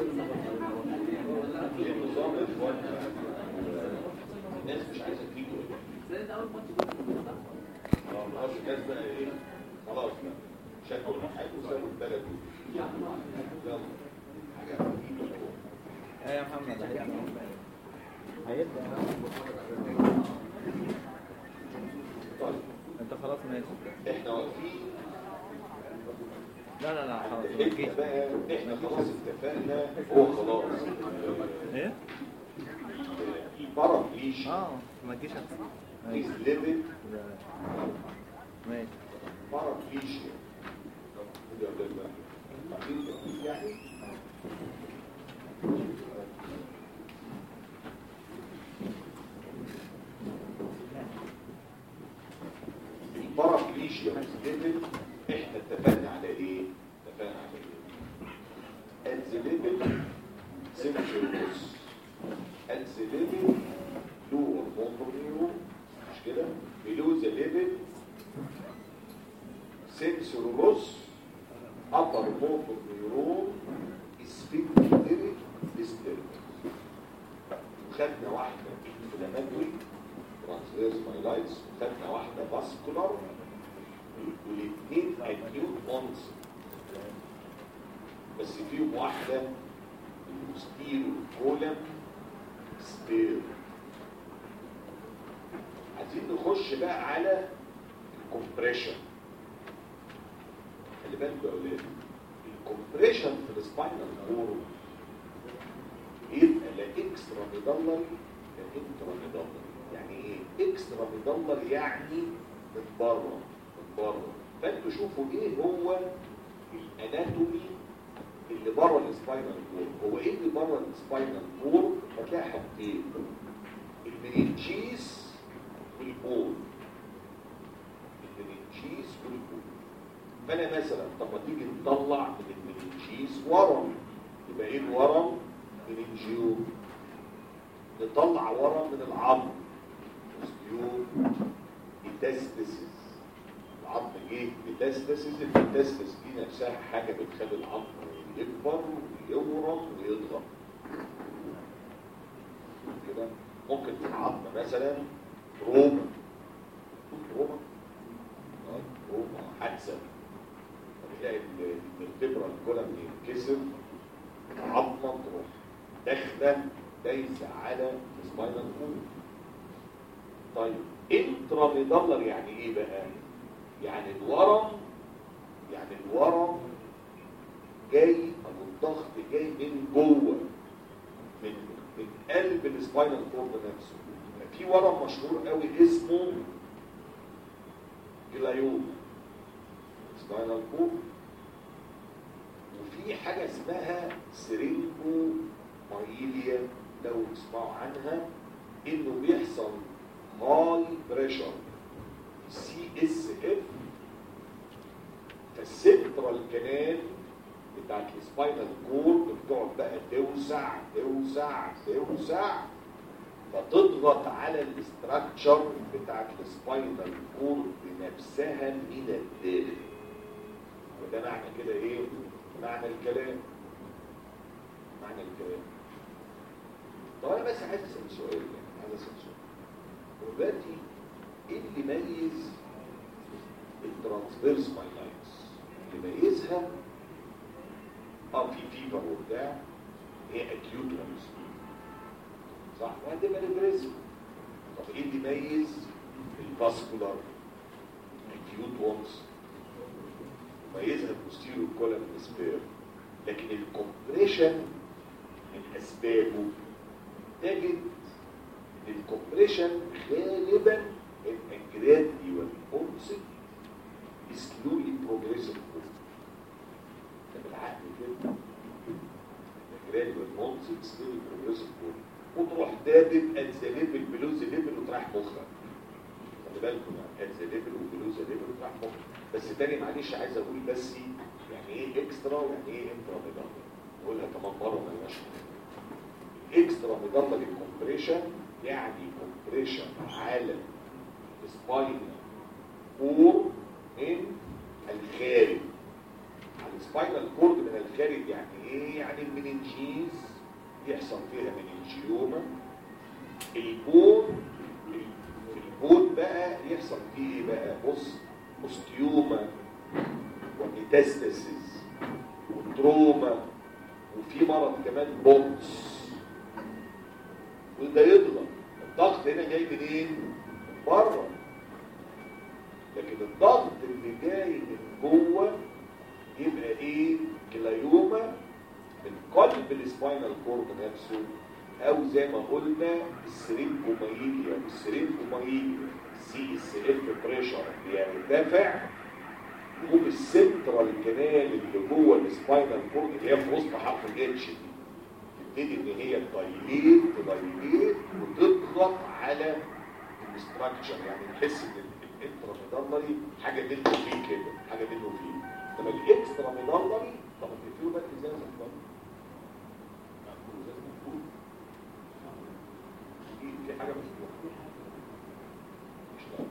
النظام اخوان الناس مش عايزه تيجي خلاص الناس بقى ايه خلاص بقى شكوا الحاج وسابوا البلد يلا حاجه ايه يا محمد هيبدأ طيب انت خلاص ماشي احنا واقفين لا لا لا خلاص احنا بقى احنا خلاص اتفقنا هو خلاص ايه بارابليش اه ما تجيش احسن is ماشي living لا. ماشي بارابليش يعني البارابليشيا ليفل احنا اتفقنا على ايه؟ اتفقنا على ايه؟ at the level central nose at the level lower motor neuron مش كده؟ below the level sensory loss upper motor neuron sphincteric disturbance وخدنا واحدة inflammatory transverse myelitis وخدنا واحدة vascular والاثنين acute onset بس فيهم واحدة المستيرو كولم سبير عايزين نخش بقى على الكومبريشن خلي بالكوا يا اولاد الكومبريشن في السباينال كورد يبقى لا اكسترا ميدلري لا انترا ميدلري يعني ايه اكسترا ميدلري يعني من بره من بره فانتوا شوفوا ايه هو الاناتومي اللي بره السباينال كورد هو ايه اللي بره السباينال كورد هتلاقي حاجتين المننجيز والبول المننجيز والبول فانا مثلا طب ما تيجي نطلع من المننجيز ورم يبقى ايه الورم مننجيو نطلع ورم من العظم اوستيو ميتاستاسيس العظم جه ميتاستاسيس الميتاستاسيس دي نفسها حاجه بتخلي العظم يكبر ويورم ويضغط كده ممكن في العظم مثلا روما روما آه، روما حادثه تلاقي الفبرة الكولم ينكسر عظمة تروح داخلة دايسة على السباينال كورد طيب انترا ميدلر يعني ايه بقى؟ يعني الورم يعني الورم جاي او الضغط جاي من جوه من من قلب السباينال كورد نفسه في ورم مشهور قوي اسمه جلايوم سباينال كورد وفي حاجة اسمها سرينجو مايليا لو تسمعوا عنها انه بيحصل هاي بريشر سي اس اف فالسنترال كانال بتاعت السباينال كورد بتقعد بقى توسع توسع توسع فتضغط على الاستراكشر بتاعت السباينال كورد نفسها من الداخل وده معنى كده ايه معنى الكلام معنى الكلام طب انا بس عايز اسال سؤال يعني عايز اسال سؤال هو دلوقتي ايه اللي يميز الترانسفيرس مايلايتس اللي يميزها اه في فيفر وبتاع هي اكيوت ونس صح وهتبقى ريجريسيف طب ايه اللي يميز الفاسكولار اكيوت وونس ميزها البوستيريو كولم سبير لكن الكومبريشن من اسبابه تجد ان الكومبريشن غالبا الانجرادي والانسك سلولي بروجريسيف ده بالعقل كده الانجرادي والانسك سلولي بروجريسيف وتروح دابب ات ذا ليفل بلو ذا ليفل وتروح مخك خلي بالكم يعني ات ذا ليفل وبلو ذا ليفل وتروح مخك بس تاني معلش عايز اقول بس يعني ايه اكسترا ويعني ايه انترا ميدالر اقولها كمان مره ما يبقاش اكسترا ميدالر الكومبريشن يعني كومبريشن على سباين اور من الخارج على السباينال كورد من الخارج يعني ايه يعني المننجيز يحصل فيها مننجيوما البون البون بقى يحصل فيه ايه بقى بص اوستيوما وميتاستاسيس وتروما وفي مرض كمان بوكس وده يضغط الضغط هنا جاي منين من بره لكن الضغط اللي جاي من جوه يبقى ايه كلايوما من قلب السباينال كورد نفسه او زي ما قلنا السرينكومايليا السرينكومايليا سي اس اف بريشر بيرتفع يقوم السنترال كانال اللي جوه السباينال كورد اللي هي في وسط حرف الاتش دي تبتدي ان هي تدايليت تدايليت وتضغط على الاستراكشر يعني نحس ان الانتراميدالري حاجه منه فيه كده حاجه منه فيه انما الاكسترا ميدالري طب تقفلوا بقى ازاي زي في حاجه مفتوحه مش لاقي.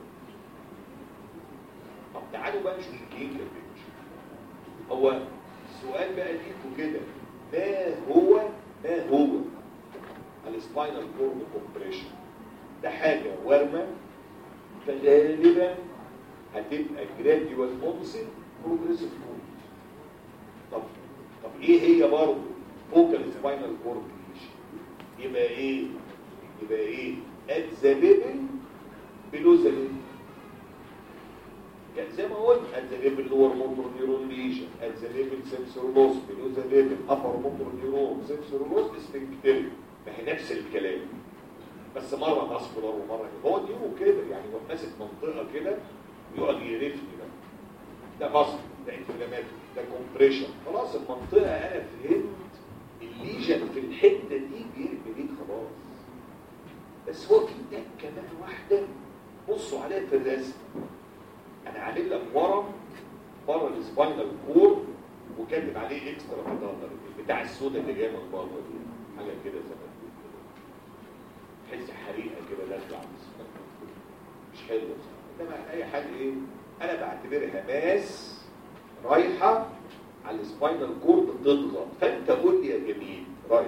طب تعالوا بقى نشوف الكلينيكال بيكتشر هو السؤال بقى ليكوا كده ما هو ما هو السباينال كورد كومبريشن ده حاجه ورمه فغالبا هتبقى جراديوال اونست بروجريسيف كورد طب طب ايه هي برضه فوكال سباينال كورد يبقى ايه يبقى ايه ات ذا ليفل بلو ذا ليفل يعني زي ما قلت ات ذا ليفل لور موتور نيرون ليجن ات ذا ليفل سنسور لوس بلو ذا ليفل ابر موتور نيرون سنسور لوس اسفنكتري ما هي نفس الكلام بس مره ماسكولار ومره هو نيرو كده يعني هو ماسك منطقه كده يقعد يقرفني ده ده ماسك ده انفلامات ده كومبريشن خلاص المنطقه انا فهمت الليجن في الحته دي بيرمي ليك خلاص بس هو في تكه بقى واحده بصوا عليها في الرسم انا عامل لك ورم بره السباينال كور وكاتب عليه اكسترا ميدالر بتاع السودا اللي جايه من بره دي حاجه كده زي ما تقول كده تحس حريقه كده لازقه على السباينال كور مش حلوه بصراحه انما اي حاجه ايه انا بعتبرها ماس رايحه على السباينال كورد تضغط فانت قول لي يا جميل رايك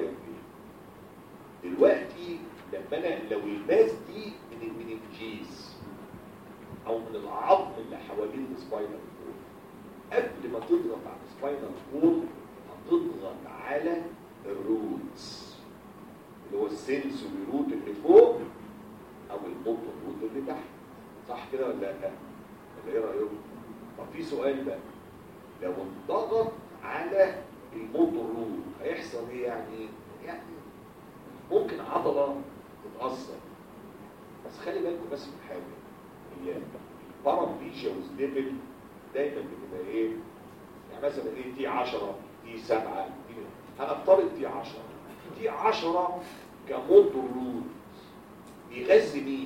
ايه دلوقتي لما انا لو الماس دي من المننجيز او من العظم اللي حوالين السباينال كورد قبل ما تضغط على السباينال كورد هتضغط على الروتس اللي هو السنسوري روت اللي فوق او الموتور روت اللي تحت صح كده ولا لا ولا ايه رايكم طب في سؤال بقى لو انضغط على الموتور روت هيحصل ايه يعني يعني ممكن عضله تتاثر بس خلي بالكم بس من حاجه هي البارامبيشيوز ليفل دايما بتبقى ايه يعني مثلا ايه تي 10 تي 7 تي هنفترض تي 10 تي 10 كموتور روت بيغذي مين؟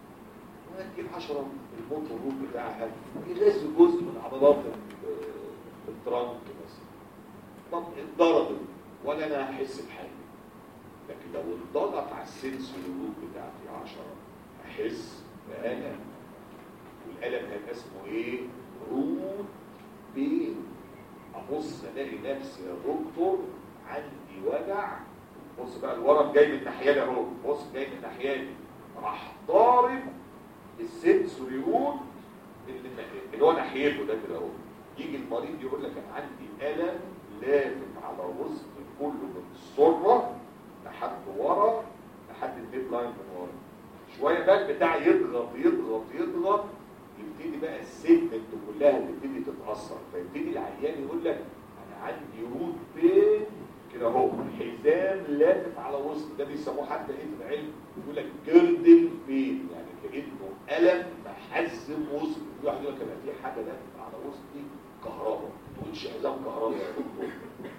تي 10 الموتور روت بتاعها بيغذي جزء من عضلات الترانك مثلا طب اتضربت ولا انا هحس بحاجه لكن لو انضغط على السنسوري روت بتاعتي 10 احس بألم والألم هيبقى اسمه ايه؟ روت بين ابص الاقي نفسي يا دكتور عندي وجع بص بقى الورم جاي من الناحيه دي اهو بص جاي من الناحيه دي راح ضارب السنسوري روت اللي, اللي هو ناحيته ده كده اهو يجي المريض يقول لك انا عندي الم لافف على وسط كله من السره لحد ورا لحد الميد لاين من ورا شويه بقى البتاع يضغط يضغط يضغط يبتدي بقى السيجمنت كلها تبتدي تتاثر فيبتدي العيان يقول لك انا عندي روت بين كده اهو حزام لافف على وسط ده بيسموه حتى ايه في العلم يقول لك جردل بين يعني كانه الم محزم وسط في واحد يقول لك انا في حاجه لافف على وسطي كهرباء ما تقولش عظام كهرباء يا دكتور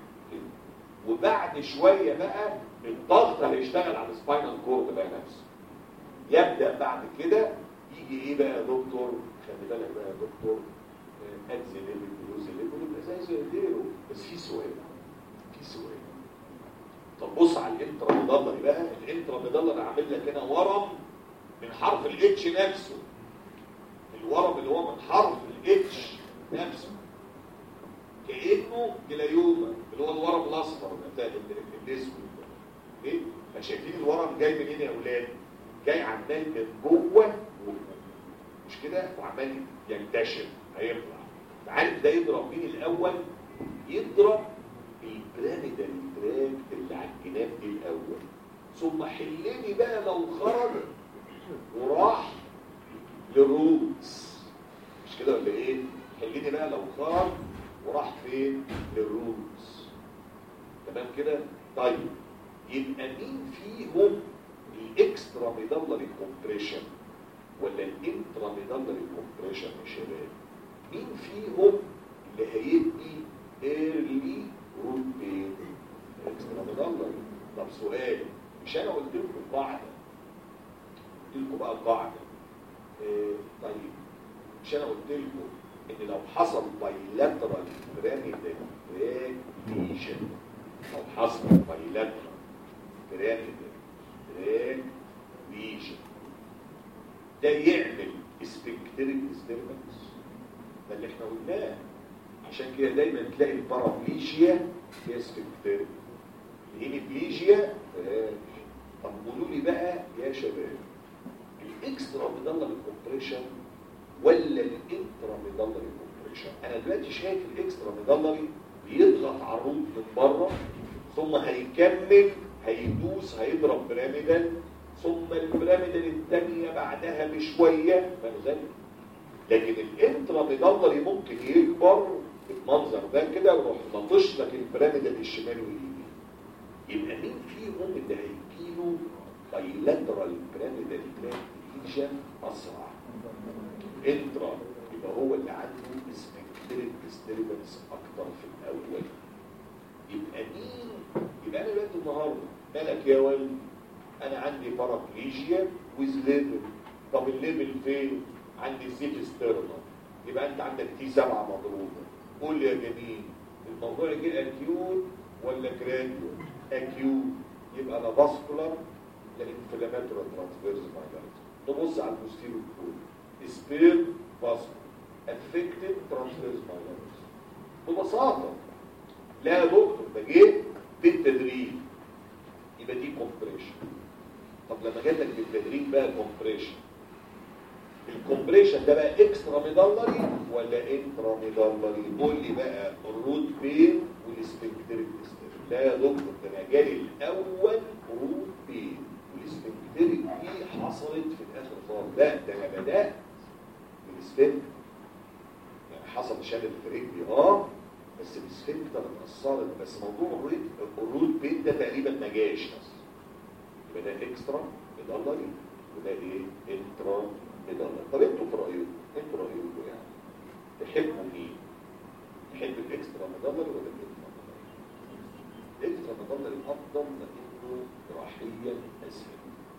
وبعد شويه بقى الضغط هيشتغل على السباينال كورد بقى نفسه يبدا بعد كده يجي ايه بقى يا دكتور خلي بالك بقى يا دكتور ادز ليفل بلوز ليفل يبقى زي زي غيره بس في سؤال في سؤال طب بص على الانترا ميدالري بقى الانترا ميدالري عامل لك هنا ورم من حرف الاتش نفسه الورم اللي هو من حرف الاتش نفسه كأن كانه جلايوما اللي هو الورم الاصفر ده بتاع ال- ال- الاسود ده. ايه فشايفين الورم جاي منين يا اولاد جاي عمال من جوه مش كده وعمال ينتشر هيطلع عارف ده يضرب مين الاول يضرب البيراميدال تراكت اللي على الجناب دي الاول ثم حلني بقى لو خرج وراح للروتس مش كده ولا ايه حلني بقى لو خرج وراح فين للروتس تمام كده طيب يبقى مين فيهم الاكسترا ميدالري كومبريشن ولا الانترا ميدالري كومبريشن يا شباب مين فيهم اللي هيدي ايرلي روت بين اكسترا ميدالري طب سؤال مش انا قلت لكم قاعده قلت لكم بقى قاعده إيه طيب مش انا قلت لكم ان لو حصل بايلاترال بيراميدال ليجن لو حصل بايلاترال بيراميدال ليجن ده يعمل سبكتريك ديستربنس ده اللي احنا قلناه عشان كده دايما تلاقي البارابليجيا هي سبكتريك الهيميبليجيا فيهاش طب قولوا لي بقى يا شباب الاكسترا ميدالري كومبريشن ولا الانترا ميدالري كومبريشن انا دلوقتي شايف الاكسترا ميدالري بيضغط على الروت من بره ثم هيكمل هيدوس هيضرب بيراميدال ثم البيراميدال الثانيه بعدها بشويه فاهم لكن الانترا ميدالري ممكن يكبر بالمنظر ده كده ويروح نطش لك البيراميدال الشمال واليمين يبقى مين فيهم اللي هيجيله بايلاترال بيراميدال ليجن اسرع انترا يبقى هو اللي عنده سبكتريك ديستربنس اكتر في الاول يبقى مين يبقى انا دلوقتي النهارده مالك يا ولد انا عندي بارابليجيا ويز ليفل طب الليفل فين عندي سيت ستيرنال يبقى انت عندك تي سبعة مضروبه قول لي يا جميل الموضوع يجي اكيوت ولا جراديوال اكيوت يبقى لا فاسكولار لا انفلاماتوري ترانسفيرز مايلايتس نبص على البوستيريور كول سبير فاسكولار افكتد ترانسفيرز مايلايتس ببساطه لا يا دكتور ده جه بالتدريب يبقى دي كومبريشن طب لما جات لك بالتدريب بقى كومبريشن الكومبريشن ده بقى اكسترا ميدالري ولا انترا ميدالري قول لي بقى الروت بين والسبنكتريك ديستريك لا يا دكتور ده انا جالي الاول روت بين والسبنكتريك دي حصلت في الاخر خالص لا ده انا بدات بالسبنك يعني حصل شلل في رجلي اه بس السفنكتر اتأثرت بس موضوع الروت الروت بين ده تقريبا ما جاش اصلا يبقى ده اكسترا ميدالري وده ايه انترا ميدالري طب انتوا في رايكم انتوا رايكم يعني تحبوا مين تحب الاكسترا ميدالري ولا الانترا ميدالري الاكسترا ميدالري افضل لانه جراحيا اسهل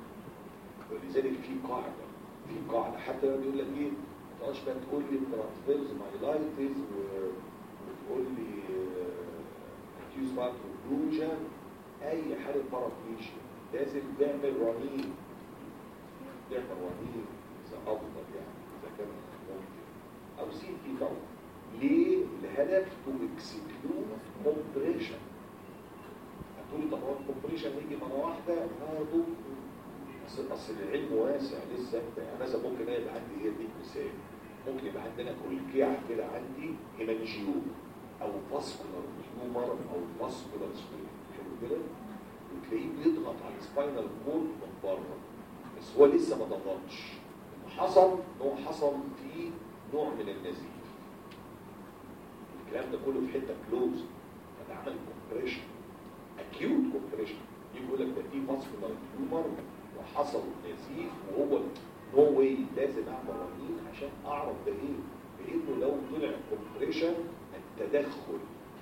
ولذلك في قاعده في قاعده حتى لما بيقول لك ايه ما تقعدش بقى تقول لي ترانسفيرز مايلايتس وتقول لي اكيوز بارت اوكلوجن اي حاله بارافليشن لازم تعمل رنين تعمل رنين اذا افضل يعني اذا كان ممكن او سي تي طبعا ليه الهدف تو اكسكلود كومبريشن هتقولي طب هو الكومبريشن يجي مره واحده برضه اصل اصل العلم واسع لسه انت يعني مثلا ممكن انا يبقى عندي ايه اديك مثال ممكن يبقى عندنا كلكيعه كده عندي هيمانجيوم او فاسكولار هيومر او فاسكولار سويل حلو كده وتلاقيه بيضغط على السباينال كورد من بره بس هو لسه ما ضغطش اللي حصل ان هو حصل فيه نوع من النزيف الكلام ده كله في حته كلوز فده عمل كومبريشن اكيوت كومبريشن يقول لك ده في فاسكولار هيومر وحصل نزيف وهو نو واي لازم اعمل رنين عشان اعرف ده ايه لانه لو طلع كومبريشن التدخل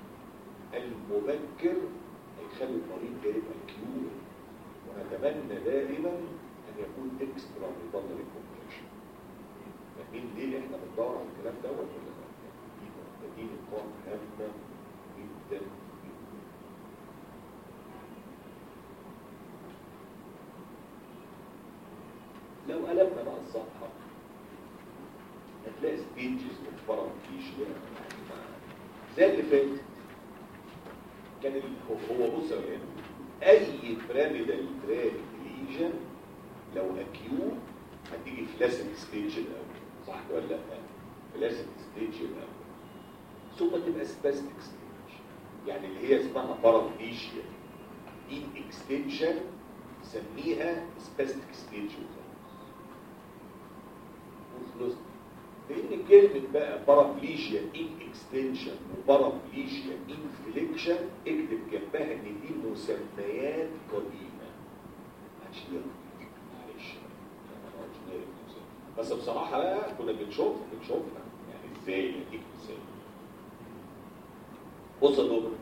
المبكر هيخلي المريض ده يبقى كيور ونتمنى دائما ان يكون اكسترا ميدالري كومبريشن فاهمين ليه احنا بندور على الكلام دوت ولا لا؟ دي نقاط هامه جدا لو قلبنا بقى الصفحه هتلاقي ستيجز من فرق كيشيا زي اللي فات كان ال- هو هو بص يا ولاد اي بيراميدال تراك ليجن لو اكيو هتيجي فلاسن ستيج الاول صح ولا لا؟ فلاسن ستيج الاول ثم تبقى سباستيك ستيج يعني اللي هي اسمها بارافليشيا ان اكستنشن سميها سباستيك ستيج وخلص لان كلمه بقى بارافليشيا ان اكستنشن وبارافليشيا ان فليكشن اكتب جنبها ان دي مسميات قديمه عشان ياخد معلش ما نقعدش نقرا المسمى. بس بصراحه بقى كنا بنشوفها بنشوفها يعني ازاي نديك مثال بص يا دكتور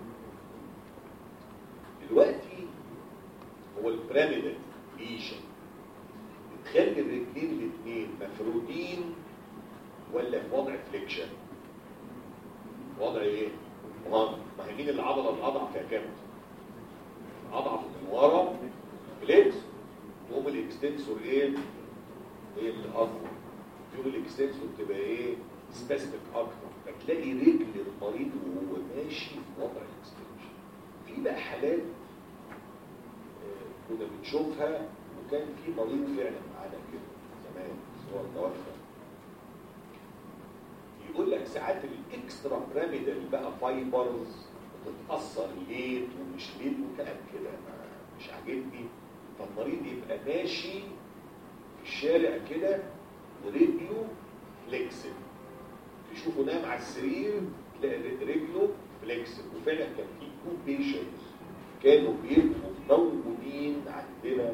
دلوقتي هو البيراميدال ليشن بتخلي الرجلين الاثنين مفرودين ولا في وضع فليكشن وضع ايه ران ما هي مين العضله الاضعف يا كابتن اضعف من ورا فليكس يقوم الاكستنسور ايه ايه اللي اقوى يقوم الاكستنسور تبقى ايه سباستيك اكتر فتلاقي رجل المريض وهو ماشي في وضع الاكستنشن في بقى حالات آه، كنا بنشوفها وكان في مريض فعلا معانا كده زمان بس هو توفى يقول لك ساعات الاكسترا بيراميدال بقى فايبرز بتتاثر ليت ومش ليت وكلام كده ما- مش عاجبني فالمريض يبقى ماشي في الشارع كده ورجله فليكسبل تشوفه نام على السرير تلاقي رجله فليكسبل وفعلا كان في تو بيشنتس كانوا بيبقوا موجودين عندنا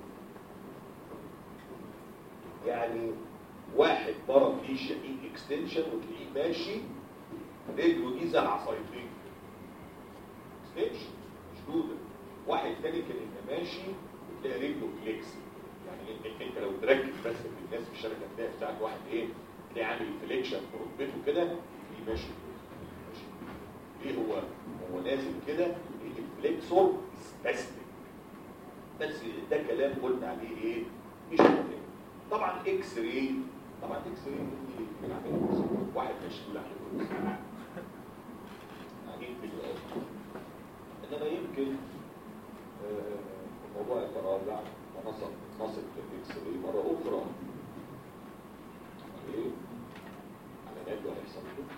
يعني واحد بره فيشيا اي اكستنشن وتلاقيه ماشي رجله دي زي العصايتين اكستنشن مشدوده واحد تاني كان يبقى ماشي وتلاقي رجله فليكس يعني انت, انت لو تركز بس في الناس في الشركه هتلاقي بتاعت واحد ايه تلاقيه عامل فليكشن في ركبته كده تلاقيه ماشي ماشي ليه هو هو نازل كده الفليكسور سباستيك بس ده كلام قلنا عليه ايه مش مهم طبعا اكس راي طبعا اكس راي دي بنعملها واحد مشغول عليه عجيب بالله انما يمكن آه، الموضوع يتراجع ونصل نصل الاكس راي مره اخرى ايه على نادي هيحصل كده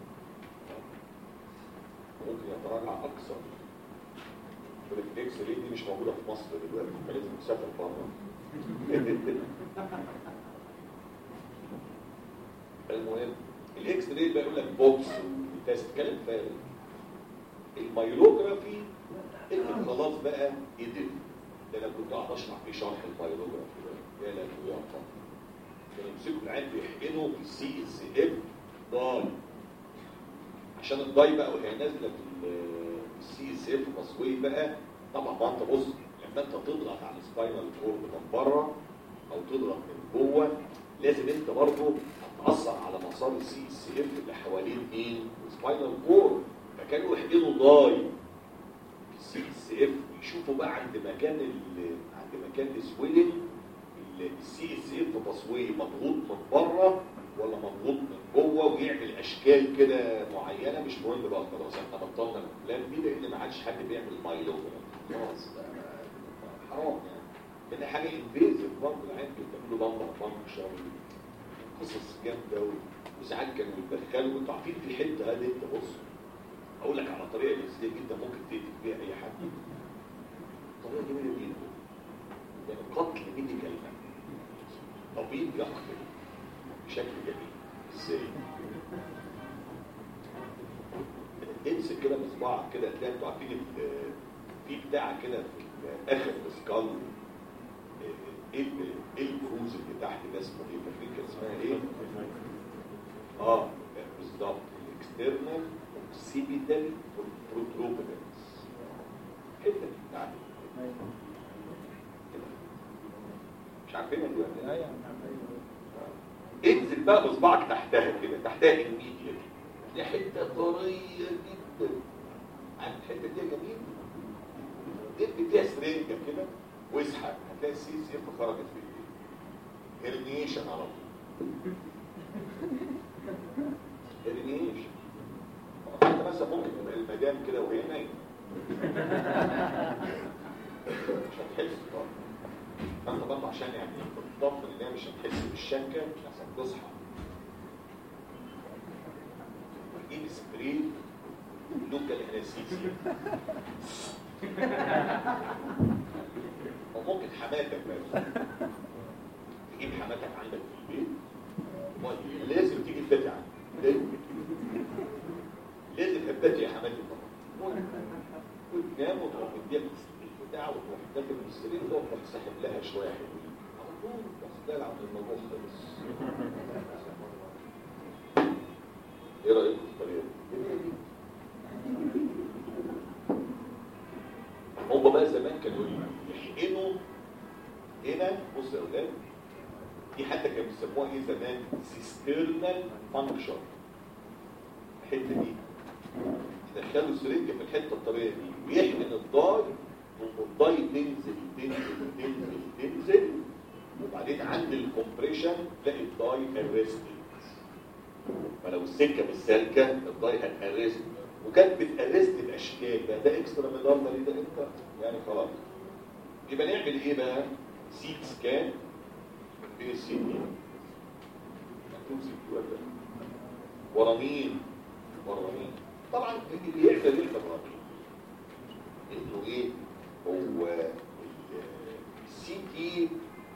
ممكن يتراجع اكثر الاكس راي دي مش موجوده في مصر دلوقتي فلازم تسافر بره المهم الاكس راي بقى يقول لك بوكس وتست كلام فارغ الميلوجرافي اللي خلاص بقى قدر ده انا كنت قاعد اشرح في شرح الميلوجرافي ده يا لا يا طبعا كانوا يمسكوا العين بيحقنوا في السي اس اف داي عشان الداي بقى وهي نازله في السي اس اف تصوير بقى طبعا ما انت بص لما انت تضغط على السباينال كورد من بره او تضغط من جوه لازم انت برضه هتاثر على مسار السي اس اف اللي حوالين مين؟ السباينال كورد فكانوا يحقنوا داي في السي اس اف يشوفوا بقى عند مكان ال- عند مكان السويلنج السي اس اف تصوير مضغوط من بره ولا مضغوط من جوه ويعمل اشكال كده معينه مش مهم بقى خلاص احنا بطلنا الافلام دي لان ما عادش حد بيعمل مايلوجرام خلاص بقى حرام يعني لان حاجه انفيزيف برضه العين بتعمل له بامبر فانكشن قصص جامده و- وساعات كانوا يتدخلوا انتوا عارفين في الحته هذه انت بص اقول لك على طريقه جنسيه جدا ممكن تقتل بيها اي حد طريقه جميله جدا يعني قتل ميديكال طبيب يقتل بشكل جميل ازاي امسك كده بصباعك كده تلاقي انتوا عارفين ال- في بتاع كده في اخر السكال ايه ال- ايه البروز اللي تحت ده اسمه ايه فاكرين كان اسمها ايه؟ اه بالظبط الاكسترنال اوكسيبيتال بروتروبيدنس الحته دي بتاعت كده. مش عارفينها دلوقتي انزل بقى بصبعك تحتها كده تحتها الميديا دي دي حته طريه جدا عن الحته دي يا جميل ادي فيها سرنجه كده واسحب هتلاقي السي سي اف خرجت في ايديك هرنيشن على طول هرنيشن انت تنام كده وهي نايمه مش هتحس طبعا فانت برضه عشان يعني تطمن ان هي مش هتحس بالشكه عشان تصحى تجيب سبراي لوكال انستيزيا او ممكن حماتك بقى تجيب حماتك عندك في البيت لازم تيجي تفتح عنك لازم لازم هبتدي يا حماتي طبعا وتنام وتروح مديها البتاع وتروح داخل من السرير وتروح تسحب لها شويه حلوين على طول بس ده عند الموضوع خلص ايه رايك في الطريقه دي؟ هم بقى زمان كانوا يحقنوا هنا بص يا اولاد دي حتى كانوا بيسموها ايه زمان سيسترنال فانكشن الحته دي يدخلوا السرنج في الحته الطريه دي ويحقن الضاي والضاي تنزل تنزل تنزل تنزل وبعدين عند الكومبريشن تلاقي الضاي ارستد فلو السكه مش سالكه الضاي هتارست وكانت بتارست الاشكال ده ده اكسترا ميدالري ده انت يعني خلاص يبقى نعمل ايه بقى سيت سكان بين السي دي مكتوب سي دي ولا ورا مين ورا مين طبعا اللي يقدر يقدر ورا مين انه ايه هو السي تي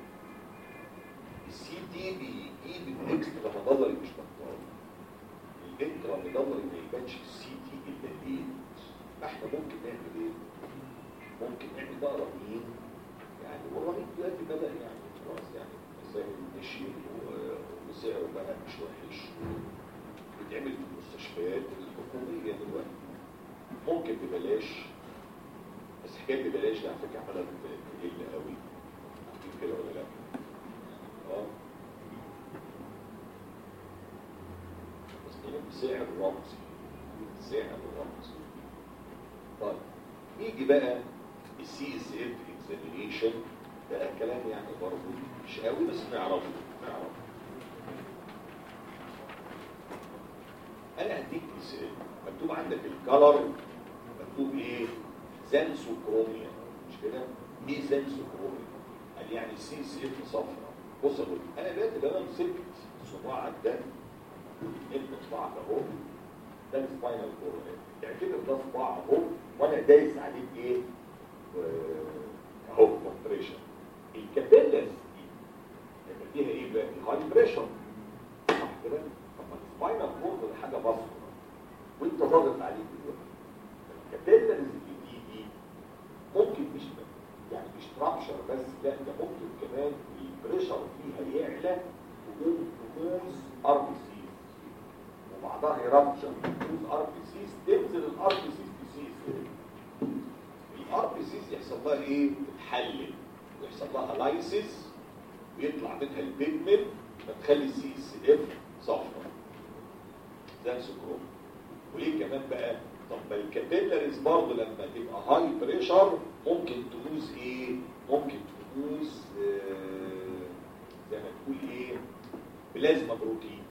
السي تي بيجيب الاكسترا ميدالري مش مختار الانترا ميدالري ما يبانش السي تي الا ايه فاحنا ممكن نعمل ايه ممكن نعمل بقى رهين يعني والرهين دلوقتي بدا يعني خلاص يعني مسائل مشي وسعره بقى مش وحش بيتعمل في المستشفيات الحكوميه دلوقتي ممكن ببلاش بس حكايه ببلاش دي على فكره عماله بتقل قوي عارفين كده ولا لا؟ اه بس كده بسعر رمزي سعر رمزي طيب نيجي بقى السي اس اف اكزامينيشن ده كلام يعني برضه مش قوي بس نعرفه نعرفه انا هديك مثال مكتوب عندك الكلر مكتوب ايه زانسوكروميا مش كده ايه زانسوكروميا قال يعني سي اس اف صفرا بص يا دكتور، انا دلوقتي لو انا مسكت صباعك ده انت صباعك اهو ده السباينال كورد اعتبر ده صباع اهو وانا دايس عليه ايه آه، اهو كومبريشن الكابيلز دي يبقى فيها ايه بقى هاي بريشر صح كده طب ما السباينال كورد ده حاجه بسيطه وانت ضاغط عليه دلوقتي الكابيلز اللي دي دي ممكن مش يعني مش رابشر بس لا ده ممكن كمان البريشر فيها يعلى تقوم تبوظ ار بي سي وبعدها يرابشر تبوظ ار بي سيز تنزل الار بي سيز في سي اس الار بي سيز يحصل لها ايه؟ تتحلل ويحصل لها لايسيس ويطلع منها البيجمنت فتخلي السي اس اف صفرا ده سكروم وليه كمان بقى طب ما الكابيلاريز برضه لما تبقى هاي بريشر ممكن تبوظ ايه ممكن تبوظ آه، زي ما تقول ايه بلازما بروتين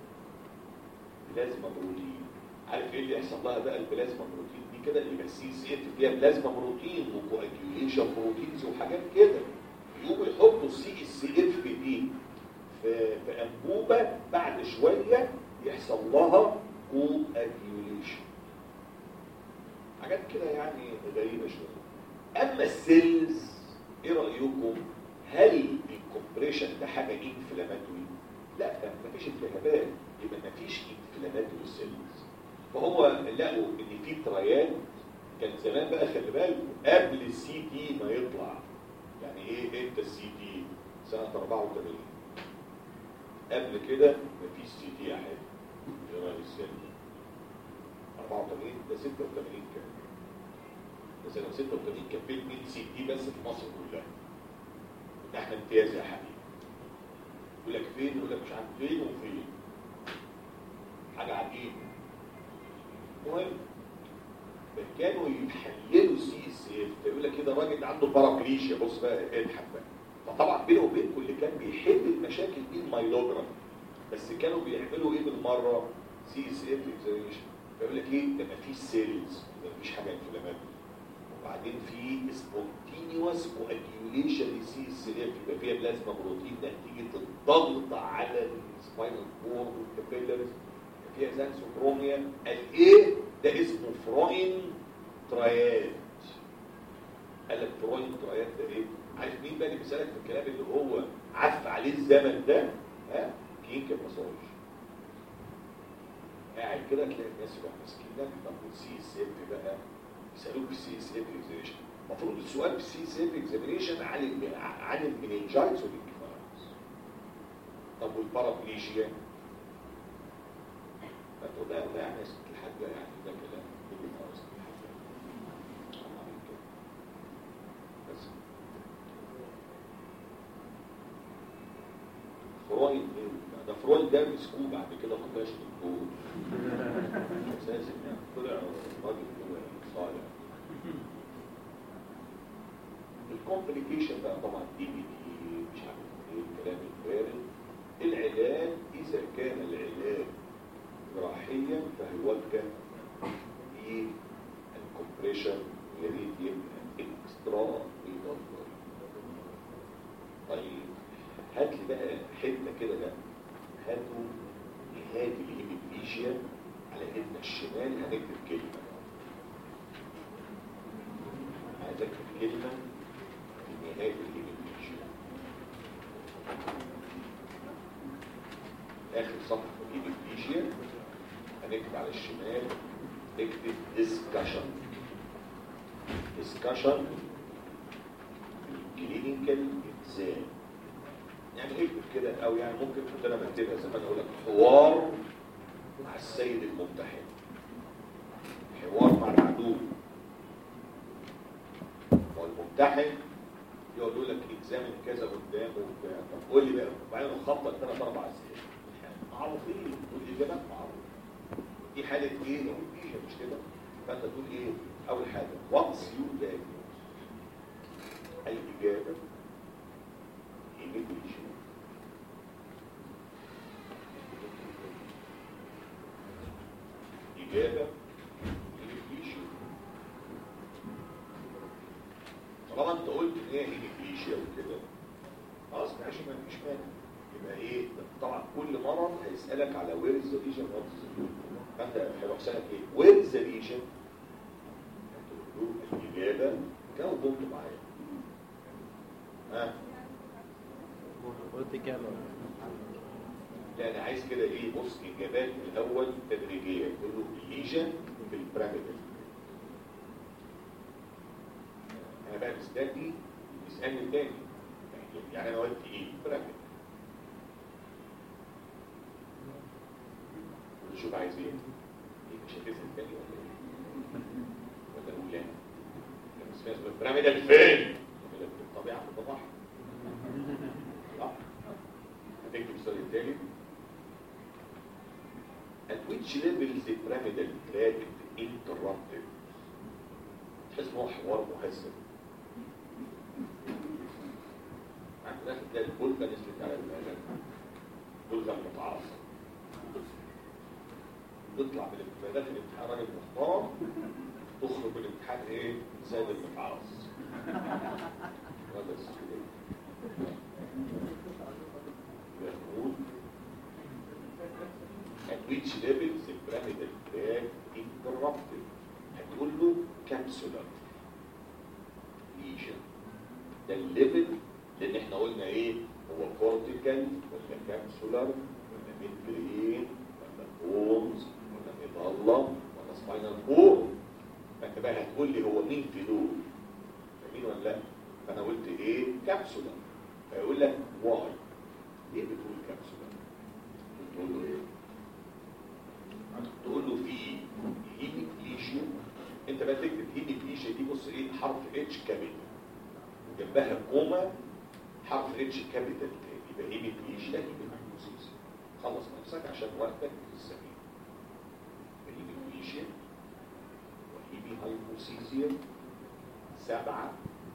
بلازما بروتين عارف ايه اللي يحصل لها بقى البلازما بروتين دي كده يبقى السي سي اف فيها بلازما بروتين وكواجيوليشن بروتينز وحاجات كده يقوموا يحطوا السي اس اف دي في في انبوبه بعد شويه يحصل لها كواجيوليشن حاجات كده يعني غريبه شويه اما السيلز ايه رايكم هل الكومبريشن ده حاجه انفلاماتوري لا مفيش التهابات يبقى مفيش انفلاماتوري سيلز فهو لقوا ان في تريات كان زمان بقى خلي بالكم قبل السي تي ما يطلع يعني ايه امتى السي تي سنه 84 قبل كده مفيش سي تي يا حبيبي يا راجل السن 84 ده 86 كان ده سنه 86 كان في 2 سي تي بس في مصر كلها ده احنا امتياز يا حبيبي يقول لك فين يقول لك مش عارف فين وفين حاجه عجيبه المهم كانوا يحللوا سي اس اف يقول لك كده راجل عنده بارابليشيا بص بقى اضحك بقى فطبعا بينه وبينكم اللي كان بيحل المشاكل دي المايلوجرام بس كانوا بيعملوا ايه بالمره سي اس اف اكزامينشن فيقول لك ايه ده مفيش سيلز مفيش حاجه انفلاماتوري وبعدين في سبونتينيوس كواجيوليشن لسي اس اف يبقى فيها بلازما بروتين نتيجه الضغط على السباينال كورد والكابيلرز فيها زانسوكروميا قال ايه ده اسمه فروين ترايات قال لك فروين ترايات ده ايه عارف مين بقى اللي بيسالك في الكلام اللي هو عف عليه الزمن ده ها كينكا مساج قاعد كده تلاقي الناس يروح ماسكينك طب والسي اس اف بقى يسالوك في السي اس اف اكزامينشن المفروض السؤال في السي اس اف اكزامينشن عن ال عن المننجايتس والانكفالايتس طب والبارابليجيا فتقول لها والله يعني يا ست الحاجه يعني ده كلام كله خلاص بس فرويد ايه ده فرويد ده مسكوه بعد كده ما طلعش دكتور اساسا يعني طلع راجل كده صالح الكومبليكيشن بقى طبعا دي بي دي مش عارف ايه الكلام الفارغ العلاج اذا كان العلاج جراحيا فهيوجه للكمبريشن يا ريت يبقى اكسترا ريدندر طيب هات لي بقى حته كده بقى هاتوا نهايه الهيميبليجيا على ايدنا الشمال هنكتب كلمه عايز اكتب كلمه في نهايه الهيميبليجيا اخر صفحه في الهيميبليجيا هنكتب على الشمال نكتب discussion discussion clinical exam يعني اكتب كده او يعني ممكن كنت انا بكتبها زي ما انا اقول لك حوار مع السيد الممتحن حوار مع العدو والممتحن يقعد يقول لك اكزامن كذا قدامه وبتاع طب قول لي بقى وبعدين نخطط ثلاث اربع اسئله معروفين والاجابات معروفه دي حاله ايه دي مش كده فانت تقول ايه اول حاجه واتس يو diagnosis الاجابه immigration إجابة immigration طالما انت قلت ان هي immigration وكده خلاص ماشي ما فيش مانع يبقى ايه طبعا كل مرض هيسألك على where is the lesion what is the lesion فانت هيروح سألك ايه where is the lesion هتقول له الإجابة جاوب انت معايا ها قلت إجابة لا انا عايز كده ايه بص اجابات الاول تدريجيه تقول له الليجن في البراميدال انا بقى مستني يسالني تاني يعني انا قلت ايه براميدال شوف عايز ايه إيه مش هتسال تاني ولا ايه ولا اقول لا لما سمعت البراميدال فين الطبيعه في الطبيعه صح هتكتب السؤال التالي at which level is the pyramidal tract interrupted تحس ان هو حوار مهذب عند الاخر تلاقي البلغه نزلت على المال بلغه متعاصره تطلع من الامتحانات الامتحان راجل محترم تخرج من الامتحان ايه زي المتعاص هذا السؤال يقول at which level the pyramidal tract interrupted هتقول له capsular lesion ده الليفل لان احنا قلنا ايه هو كورتيكال ولا كابسولار ولا ميدبرين ولا بونز ولا ميدالا ولا سباينال كور فانت بقى هتقول لي هو مين في دول فاهمين ولا لا فانا قلت ايه كابسولار فيقول لك واي ليه بتقول كابسولار تقول له ايه تقول له في هيميك ليشيا انت بقى تكتب هيميك ليشيا دي بص ايه حرف اتش كابيتال وجنبها كوما حرف اتش كابيتال تاني يبقى هيميك ليشيا هيميك هايبوسيس خلص نفسك عشان وقتك في السبيل هيميك ليشيا وهيمي هايبوسيزيا سبعة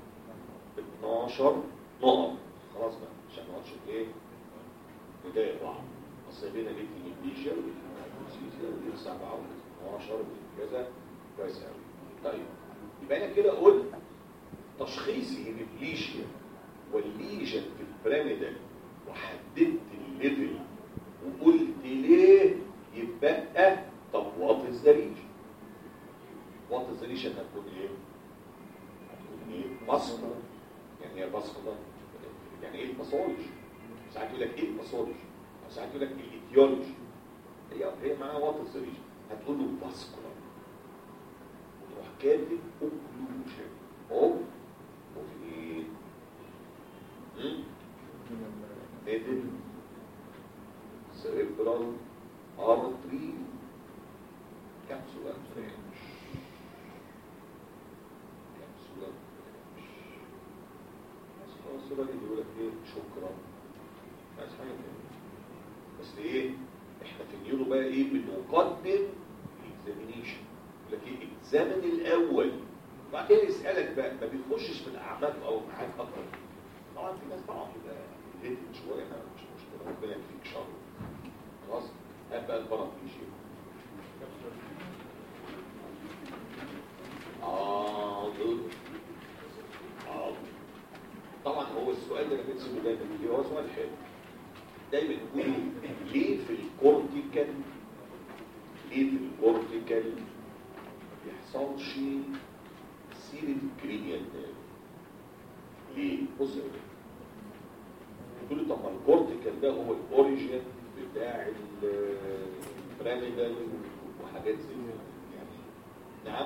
12 نقط خلاص بقى عشان ما نقعدش ايه نضايق بعض اصل بينا ليه هيميك ليشيا ودي سبعة و12 كذا كويس قوي طيب يبقى انا كده قلت تشخيصي للليجيا والليجن في البيراميدال وحددت الليفل وقلت ليه يبقى طب وات از ذا ريجن وات از ذا ريجن هتكون ايه هتكون ايه باسكولار يعني ايه باسكولار يعني ايه الباثولوجي ساعات يقول لك ايه الباثولوجي او ساعات يقول لك الايديولوجي هي هي معاها وات از ذا ريجن هتقول له باسكولار وتروح كاتب اوكلوجن اوف اوف ايه middle cerebral artery capsular branch capsular branch بس خلاص الراجل يقول لك ايه شكرا بس حاجه تانية بس ايه احنا في النيورو بقى ايه بنقدم الاكزامينيشن يقول لك ايه اكزامن الاول وبعدين يسالك بقى ما بيخشش في الاعماق او معاك اكتر طبعا في ناس طبعا كده هيت شويه انا مش مشكله ربنا يكفيك شر خلاص هات بقى البارافيشيا حاضر حاضر طبعا هو السؤال ده انا بنسيبه دايما ليه هو سؤال حلو دايما يقولوا ليه في الكورتيكال ليه في الكورتيكال ما بيحصلش سيرة الكرينيال ليه؟ بص يا ولاد تقول لي طب ما الكورتيكال ده هو الاوريجين بتاع البراميدال وحاجات زي كده يعني نعم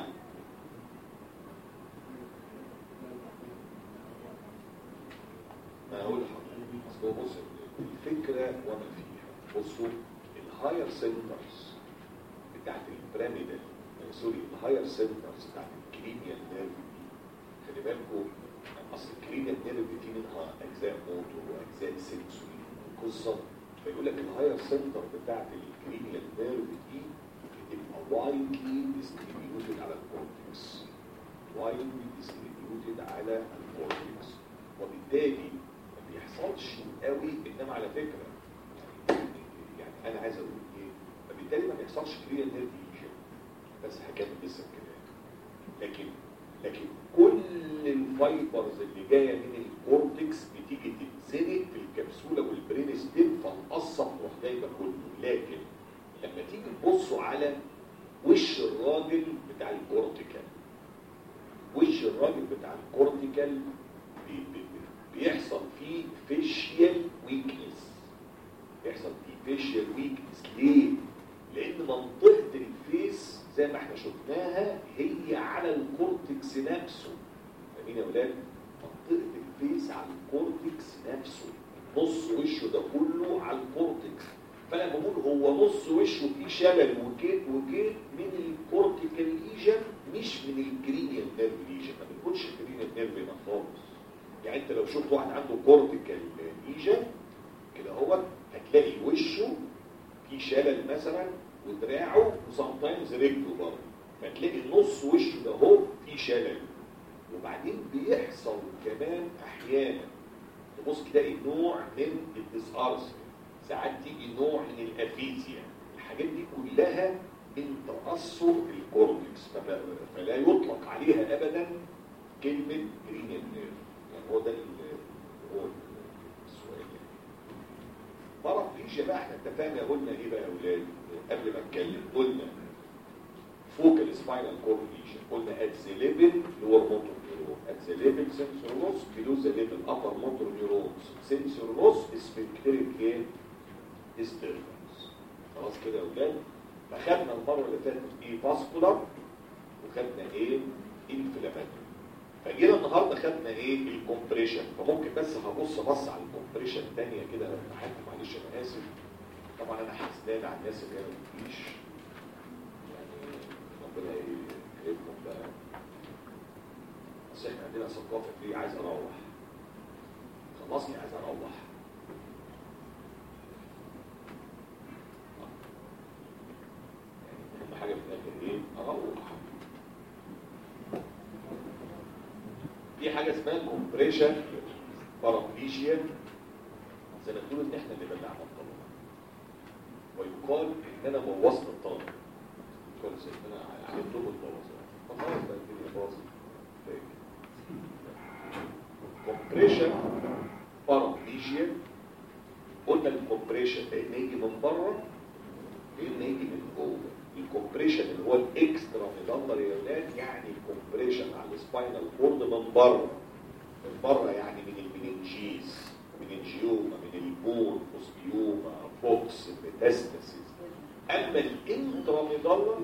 ما هقول لحضرتك اصل هو بص الفكره وما فيها بصوا الهاير سنترز بتاعت البراميدال سوري الهاير سنترز بتاعت الكرينيال نيرف خلي بالكم اصل الكرينيال نيرف دي منها اجزاء موتور واجزاء سنسوري قصه فيقول لك الهاير سنتر بتاعت الكرينيال نيرف دي بتبقى وايدلي ديستريبيوتد على الكورتكس وايدلي ديستريبيوتد على الكورتكس وبالتالي ما بيحصلش قوي انما على فكره يعني, يعني انا عايز اقول ايه فبالتالي ما بيحصلش كرينيال نيرف ليجن بس هكمل لسه الكلام لكن لكن كل الفايبرز اللي جايه من الكورتكس بتيجي تتزنق في الكبسوله والبرين ستيم فنقصف تروح جايبه كله لكن لما تيجي تبصوا على وش الراجل بتاع الكورتيكال وش الراجل بتاع الكورتيكال بي بي بيحصل فيه فيشيال ويكنس بيحصل فيه فيشيال ويكنس ليه؟ لان منطقه الفيس زي ما احنا شفناها هي على الكورتكس نفسه فاهمين يا ولاد منطقه الفيس على الكورتكس نفسه نص وشه ده كله على الكورتكس فانا بقول هو نص وشه فيه شلل وكيت وكيت من الكورتيكال ليجن مش من الكرينيال نيرف ليجن ما بنقولش الكرينيال نيرف هنا خالص يعني انت لو شفت واحد عنده كورتيكال ليجن كده هو هتلاقي وشه فيه شلل مثلا ودراعه وسامتايمز رجله برضه فتلاقي نص وشه ده هو فيه شلل وبعدين بيحصل كمان احيانا تبص تلاقي نوع من الديسارسمنت ساعات تيجي نوع من الافيزيا الحاجات دي كلها من تاثر الكورتكس فلا يطلق عليها ابدا كلمه جرينيال نيرف يعني هو ده هو السؤال يعني بارافليجيا بقى احنا اتفقنا قلنا ايه بقى يا اولاد قبل ما اتكلم قلنا فوكال سباينال كورد ليجن قلنا ات ذا ليفل لور موتور نيورون ات ذا ليفل سنسور لوس بلو ذا ليفل ابر موتور نيورونز سنسور لوس سبنكتريك ايه ديستربنس خلاص كده يا اولاد فخدنا المره اللي فاتت ايه فاسكولار وخدنا ايه انفلاماتوري فجينا النهارده خدنا ايه الكومبريشن فممكن بس هبص بص على الكومبريشن الثانيه كده لو سمحت معلش انا اسف طبعا انا حسدان على الناس اللي ما بتجيش يعني ربنا يكرمكم بقى بس احنا عندنا ثقافه دي عايز اروح خلصني عايز اروح يعني اهم حاجه في الاخر ايه اروح في حاجه اسمها كومبريشن بارابليجيا سنقول ان احنا اللي بلعنا الطلبه ويقال ان انا بوظت الطلبه يقال ان انا علمتهم البوظان خلاص بقى الدنيا باظت كومبريشن بارابليجيا قلنا الكومبريشن لان يجي من بره لان يجي من جوه الكومبريشن اللي هو الاكسترا ميدالر يا ولاد يعني الكومبريشن على السباينال كورد من بره من بره يعني من المننجيز من الجيوما من البون اوستيوما فوكس ميتاستاسيس اما الانترا ميدالر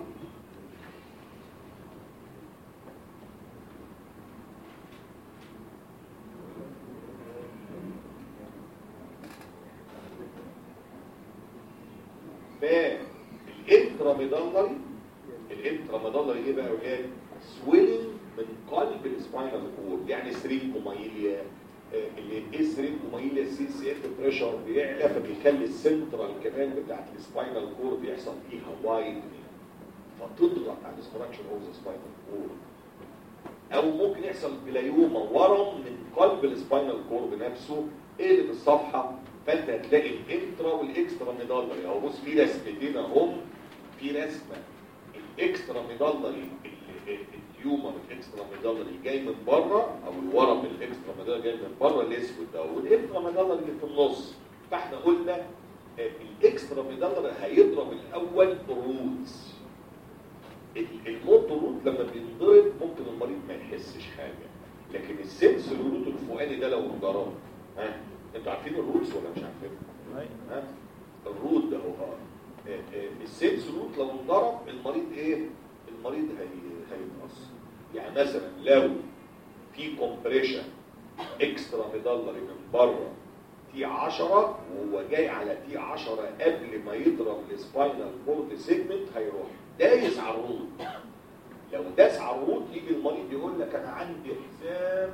فالانتراميدالري الانتراميدالري ايه بقى يا ولاد سويلنج من قلب السباينال كورد يعني سرينكومايليا اللي سرينكومايليا سي سي اف بريشر بيعلى فبيخلي السنترال كمان بتاعت السباينال كورد يحصل فيها وايد فتضغط على الاستراكشر اوف ذا سباينال كورد او ممكن يحصل بلايوما ورم من قلب السباينال كورد نفسه اقلب الصفحه فانت هتلاقي الانترا والاكسترا ميدالري اهو بص في رسمتين اهم في رسمه الاكسترا ميدالري التيومر الاكسترا ميدالري جاي من بره او الورم الاكسترا ميدالري جاي من بره الاسود ده والانترا ميدالري اللي في النص فاحنا قلنا آه، الاكسترا ميدالري هيضرب الاول روتس الموتو روت لما بينضرب ممكن المريض ما يحسش حاجه لكن السنس الروت الفوقاني ده لو انضرب ها انتوا عارفين الروتس ولا مش عارفين ها الروت ده هو آه، آه، السنس روت لو انضرب المريض ايه المريض هي هيتأثر يعني مثلا لو في كومبريشن اكسترا ميدالري من بره تي 10 وهو جاي على تي 10 قبل ما يضرب السباينال كورد سيجمنت هيروح دايس على الروت لو داس على الروت يجي المريض يقول لك انا عندي حزام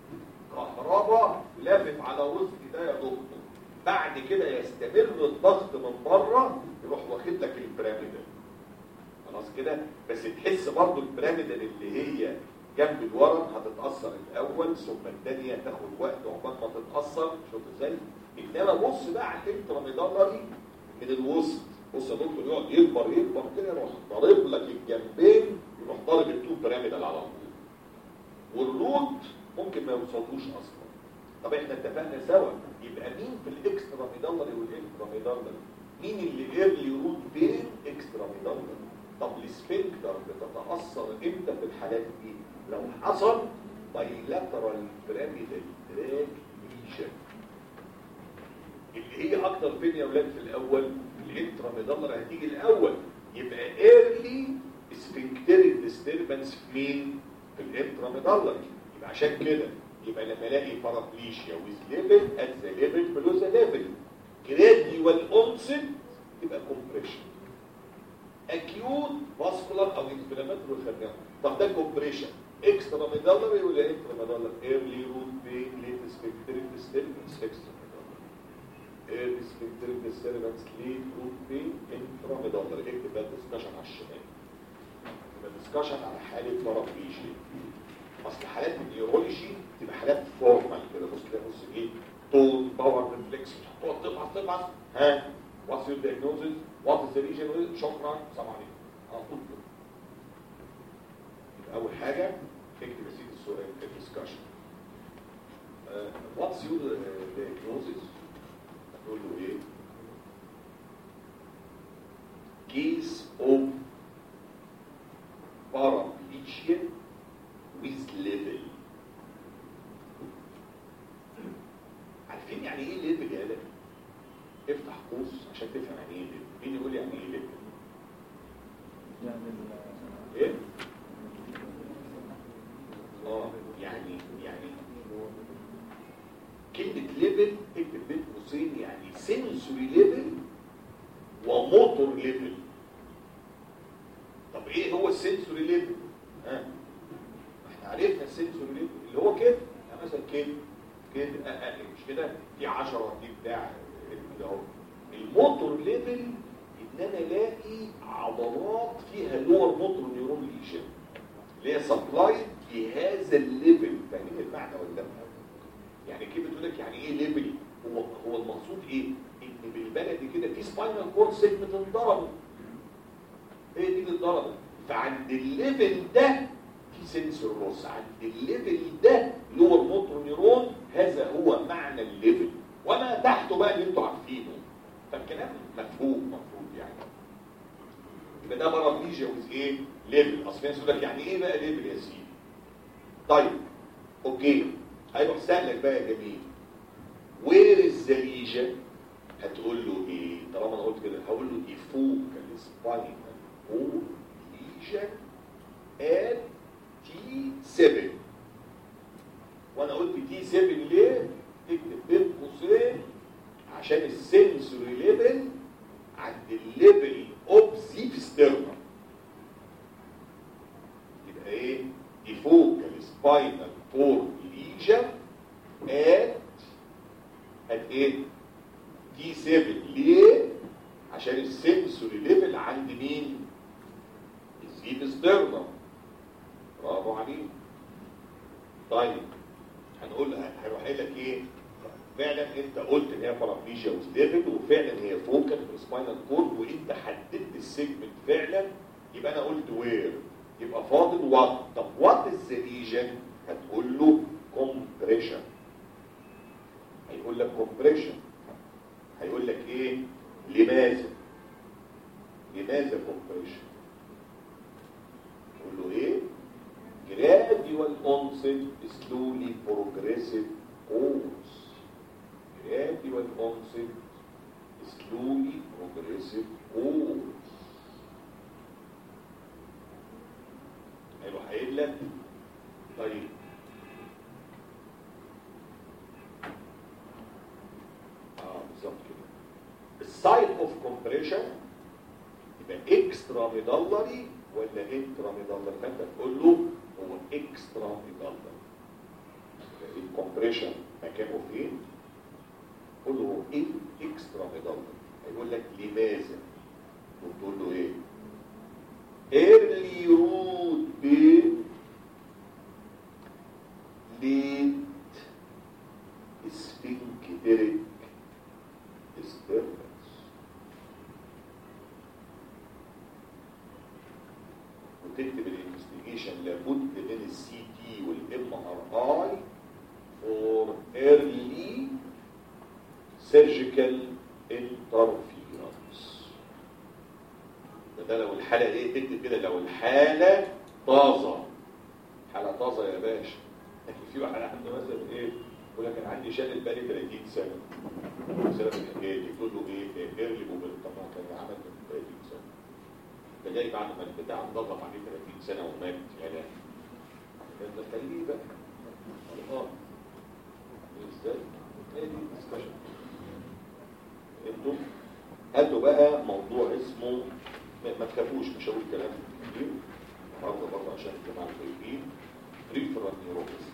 كهرباء لافف على وسطي ده يا دكتور بعد كده يستمر الضغط من بره يروح واخد لك البيراميدال خلاص كده بس تحس برضو البيراميدال اللي هي جنب الورم هتتاثر الاول ثم الثانيه تاخد وقت عقبال ما تتاثر شوف ازاي انما بص بقى على الانتراميدالري من الوسط بص يا دكتور يقعد يكبر يكبر كده يروح ضارب لك الجنبين يروح ضارب التو بيراميدال على طول والروت ممكن ما يوصلوش اصلا طب احنا اتفقنا سوا يبقى مين في الاكسترا ميدالري والانترا ميدالري مين اللي ايرلي روت بين اكسترا ميدالري طب السفنكتر بتتاثر امتى في الحالات دي لو حصل بايلاترال بيراميدال دراج ليشن اللي هي اكتر فين يا اولاد في الاول الانترا ميدالري هتيجي الاول يبقى ايرلي سفنكتريك ديستربنس في مين في الانترا ميدالري يبقى عشان كده يبقى لما الاقي بارابليشيا ويز ليفل ات ذا ليفل بلو ذا ليفل جراديوال اونست يبقى كومبريشن اكيوت فاسكولار او انفلاماتوري خدناهم طب ده كومبريشن اكسترا ميدالري ولا انترا ميدالري ايرلي روت بين ليت سبكتريك ديستربنس اكسترا ميدالري ايرلي سبكتريك ديستربنس ليت روت بين انترا ميدالري اكتب بقى ديسكشن على الشمال يبقى ديسكشن على حاله بارابليشيا اصل حالات النيورولوجي تبقى حالات فورمال كده بص كده بص ايه طول باور ريفلكس تقعد تبعت تبعت ها واتس يور دايجنوزز وات از ذا ريجن شكرا سلام عليكم على طول كده يبقى اول حاجه اكتب يا سيدي السؤال في الدسكشن واتس يور دايجنوزز هتقول له ايه كيس اوف paraplegia with level عارفين يعني ايه ليفل يا ليفل افتح قوس عشان تفهم يعني ايه ليفل مين يقول يعني ايه ليفل يعني ال- ايه اه يعني يعني كلمة ليفل اكتب بين قوسين يعني سنسوري ليفل وموتور ليفل طب ايه هو السنسوري ليفل ها احنا عرفنا السنسوري ليفل اللي هو كده يعني مثلا كده كده آه آه مش كده في 10 دي بتاع اللي هو الموتور ليفل ان انا الاقي عضلات فيها لور موتور نيورون ليشن اللي هي سبلاي في هذا الليفل فاهمين المعنى ولا لا يعني كيف بتقول لك يعني ايه ليفل هو هو المقصود ايه ان بالبلدي كده في سباينال كورد سيجمنت انضربت هي دي اللي اتضربت فعند الليفل ده سنسور لوس عند الليفل ده لور موتور نيرون هذا هو معنى الليفل وما تحته بقى اللي انتوا عارفينه فالكلام مفهوم مفهوم يعني يبقى ده بارابليجيا ويز ايه ليفل اصل الناس يقول لك يعني ايه بقى ليفل يا سيدي طيب اوكي هيروح سألك بقى يا جميل وير از ذا ليجن هتقول له ايه طالما انا قلت كده هقول له دي فوكال سباينال كورد ليجن ال تي 7 وانا قلت تي 7 ليه تكتب بين قوسين عشان السنسوري ليفل عند الليفل اوف زيف ستيرنم يبقى ايه دي فوكال سباينال كورد ليجن ات ات ايه تي 7 ليه عشان السنسوري ليفل عند مين الزيف ستيرنم برافو عليك طيب هنقول هيروح قايل لك ايه فعلا انت قلت ان هي بارابليجيا وستيفل وفعلا هي فوكال في السباينال كورد وانت حددت السيجمنت فعلا يبقى انا قلت وير يبقى فاضل وات طب وات از ذا ليجن هتقول له كومبريشن هيقول لك كومبريشن هيقول لك ايه لماذا لماذا كومبريشن تقول له ايه gradual onset slowly progressive cause gradual onset slowly progressive cause هيروح قايل لك طيب اه بالظبط كده السايت اوف كومبريشن يبقى اكسترا ميدلري ولا انترا ميدلري فانت تقول له هو اكسترا ميدلري الكومبريشن مكانه فين قول له هو ايه اكسترا ميدلري هيقول لك لماذا وتقول له ايه early root pain late sphincteric disturbance وتكتب الانفستيجيشن لابد من السي تي والام ار اي فور early surgical interference ده لو الحالة ايه تكتب كده لو الحالة طازة حالة طازة يا باشا لكن في واحد عنده مثلا ايه يقول لك انا عندي شلل بالي 30 سنة سنة من الحكاية دي تقول له ايه ايرلي موبيل طب ما كان عمل من 30 سنة ده جاي بعد ما البتاع انضغط عليه 30 سنة ومات يعني انت خليه بقى اه ازاي؟ هي دي الدسكشن انتوا هاتوا بقى موضوع اسمه ما تخافوش مش هقول كلام كتير برضه برضه عشان الجماعه الطيبين ريفرال نيوروباثي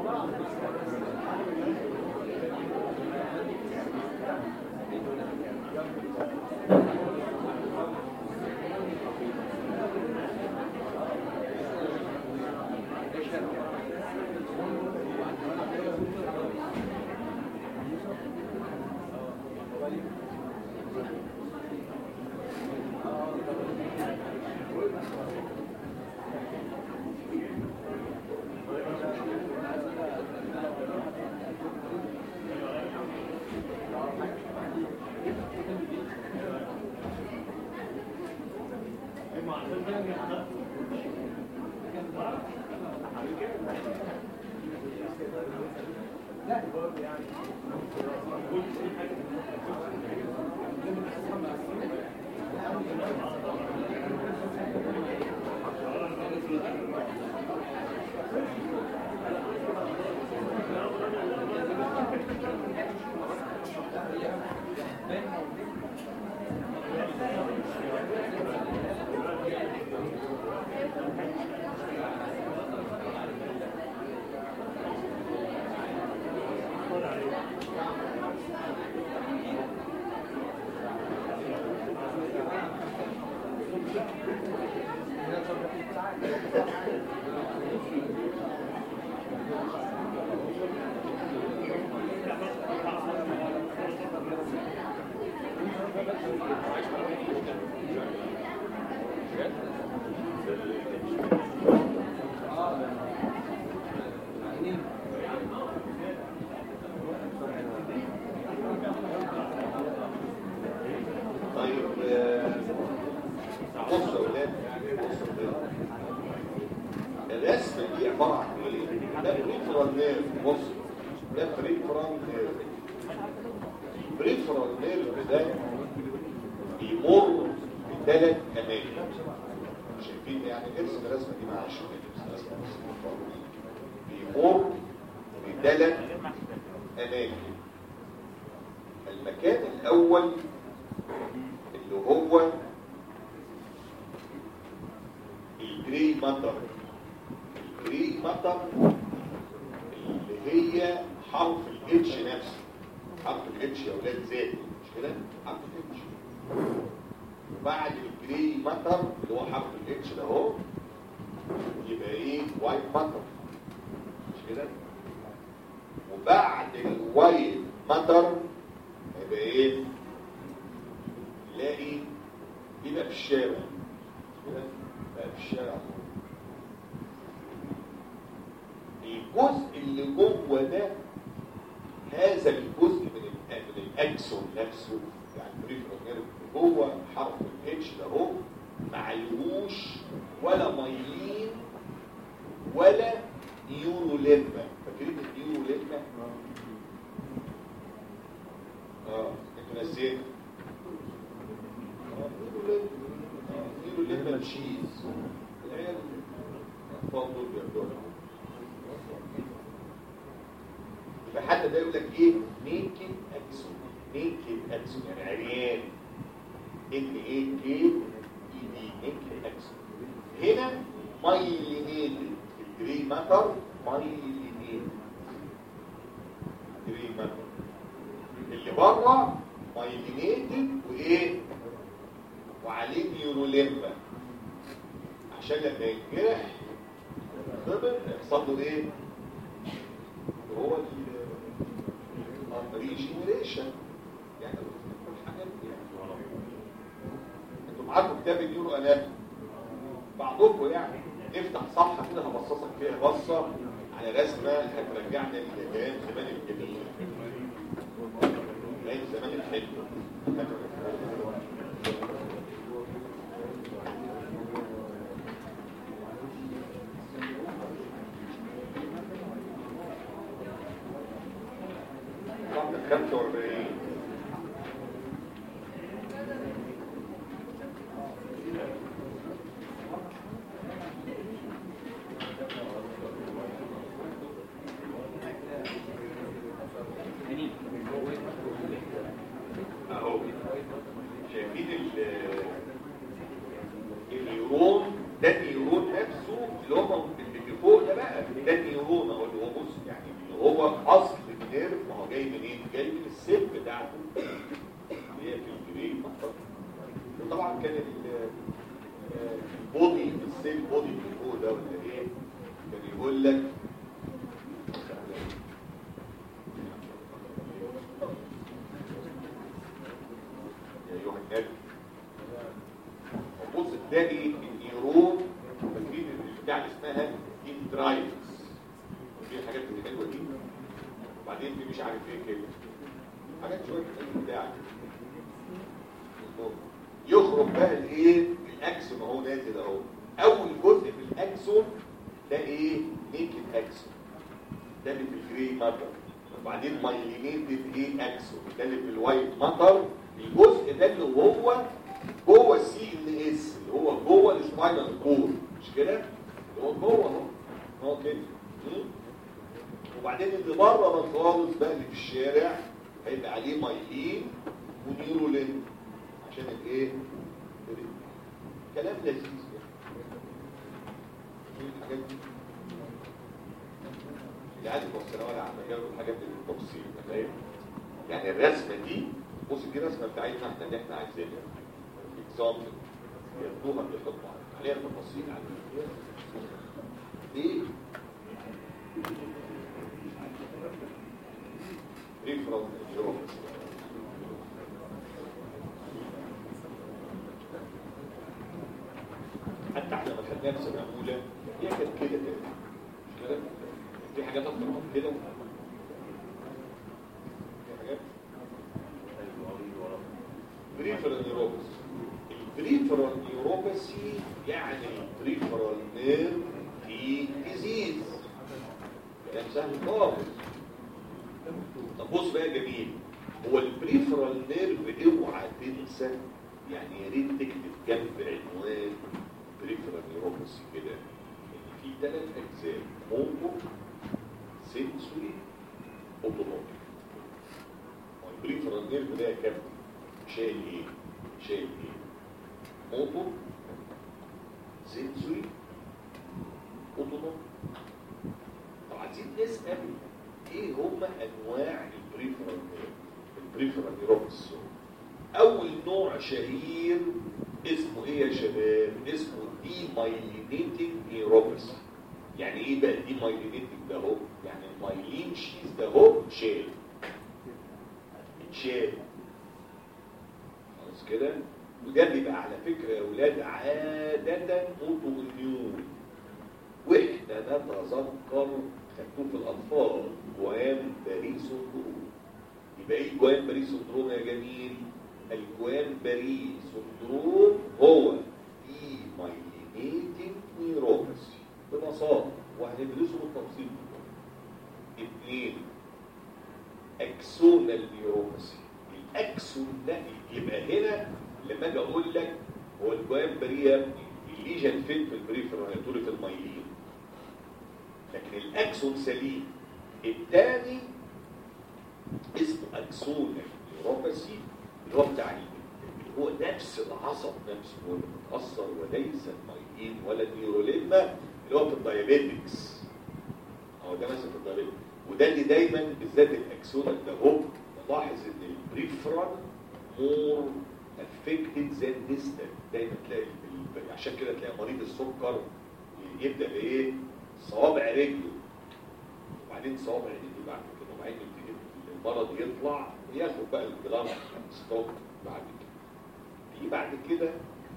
طيب آه، بص يا ولاد بص يا ولاد الرسمه دي عباره عن ايه؟ ده بريفرال نيرف بص ده بريفرال نيرف بريفرال نيرف ده بيمر بثلاث اماكن شايفين يعني ارسم الرسمه دي مع الشباب رسمه بيمر بثلاث اماكن المكان الاول اللي هو الجري ماتر الجري ماتر اللي هي حرف الاتش نفسه حرف الاتش يا اولاد ذاتي مش كده حرف الاتش وبعد الجري ماتر اللي هو حرف الاتش ده اهو يبقى ايه وايت ماتر مش كده وبعد الوايت ماتر يبقى ايه نلاقي يبقى في الشارع كده بقى في الشارع الجزء اللي جوه ده هذا الجزء من ال- من الاكسون نفسه يعني بريفرال نيرف جوه حرف الاتش ده اهو معلهوش ولا مايلين ولا نيورولينما فاكرين النيورولينما؟ اه انتوا نسيتوا يقولوا لنا تشيز العيال الاطفال دول بياكلوها يبقى حتى ده يقول لك ايه نيكد اكسون نيكد اكسون يعني عريان ان ايه كي اي دي نيكد اكسون هنا مايلينيتد الجري ماتر مايلينيتد جري ماتر اللي بره مايلينيتد وايه وعليه نيوروليمبا عشان لما ينجرح خبر يحصل له ايه هو الريجنريشن يعني الحاجات دي يعني. انتوا معاكم كتاب النيورو اناتومي بعضكم يعني نفتح صفحه كده هبصصك فيها بصه على رسمه هترجعنا لايام زمان الجميل ايام زمان الحلو صفحه 45 اهو شايفين ال- النيورون ده النيورون نفسه اللي هو اللي فوق ده بقى ده النيورون اهو اللي هو بص يعني بتاعته اللي هي في الجري وطبعا كان ال- آه، البودي السيل بودي اللي فوق ده ولا ايه كان يقول لك يا ايها النبي وبص تلاقي النيورون فاكرين البتاع اللي اسمها اندرايفز في الحاجات اللي حلوه دي وبعدين في مش عارف ايه كده حاجات شويه كده بتاع يخرج بقى الايه الاكسون اهو نازل اهو اول جزء في الاكسون ده ايه نيكد اكسون ده اللي في الجري ماتر وبعدين مايلينيتد ايه اكسون ده اللي في الوايت ماتر الجزء ده اللي هو جوه السي ان اس اللي هو جوه السباينال كور مش كده اللي هو جوه اهو اهو كده م? وبعدين اللي بره ده خالص بقى اللي في الشارع هيبقى عليه مايلين ونيورولين عشان الايه كلام لذيذ يعني ايه الحاجات دي اللي قاعد في الثانويه العامه جابوا الحاجات دي بالتفصيل فاهم يعني الرسمه دي بص دي الرسمه بتاعتنا احنا اللي احنا عايزينها اكزامبل ياخدوها بيحطوا عليها تفاصيل عليها ايه ريفرال نيوروباثي حتى احنا لما خدناها في سنه اولى هي كانت كده كده مش كده في حاجات اكتر من كده في حاجات بريفرال نيوروباثي البريفرال نيوروباثي يعني البريفرال نيرف في ديزيز كلام سهل خالص طب بص بقى يا جميل هو البريفرال نيرف اوعى تنسى يعني يا ريت تكتب جنب عنوان بريفرال نيوروباثي كده ان في ثلاث اجزاء موتور سنسوري اوتوماتيك هو البريفرال نيرف ده كام شايل ايه شايل ايه موتور سنسوري اوتوماتيك طب عايزين نسال ايه هما انواع البريفرال نيرف البريفرال نيوروباثي اول نوع شهير اسمه ايه يا شباب اسمه دي مايلينيتنج نيوروباثي يعني ايه بقى دي مايلينيتنج ده هو يعني المايلين شيز ده هو شال اتشال خلاص كده وده بيبقى على فكره يا اولاد عاده اوتو اميون واحنا نتذكر خدتوه في الاطفال جوان باري سندروم يبقى ايه جوان باري سندروم يا جميل الجوان باري سندروم هو دي مايلينيتنج نيوروباثي ببساطه وهندرسه بالتفصيل اثنين اكسونال نيوروباثي الاكسون ده يبقى هنا لما اجي اقول لك هو الجوان باري يا ابني الليجن فين في البريفرال طول في المايلين لكن الاكسون سليم الثاني اسمه اكسون نيوروباثي اللي هو بتاع اللي هو نفس العصب نفسه هو اللي متاثر وليس المايلين ولا النيوروليما اللي هو في الدايابيتكس هو ده مثلا في الدايابيتكس وده اللي دايما بالذات الاكسون ده هو نلاحظ ان البريفرال مور افكتد ذان ديستال دايما تلاقي ال- عشان كده تلاقي مريض السكر يبدا بايه صوابع رجله وبعدين صوابع رجله بعد كده وبعدين يبتدي المرض يطلع ياخد بقى الجرام ستوب بعد كده في بعد كده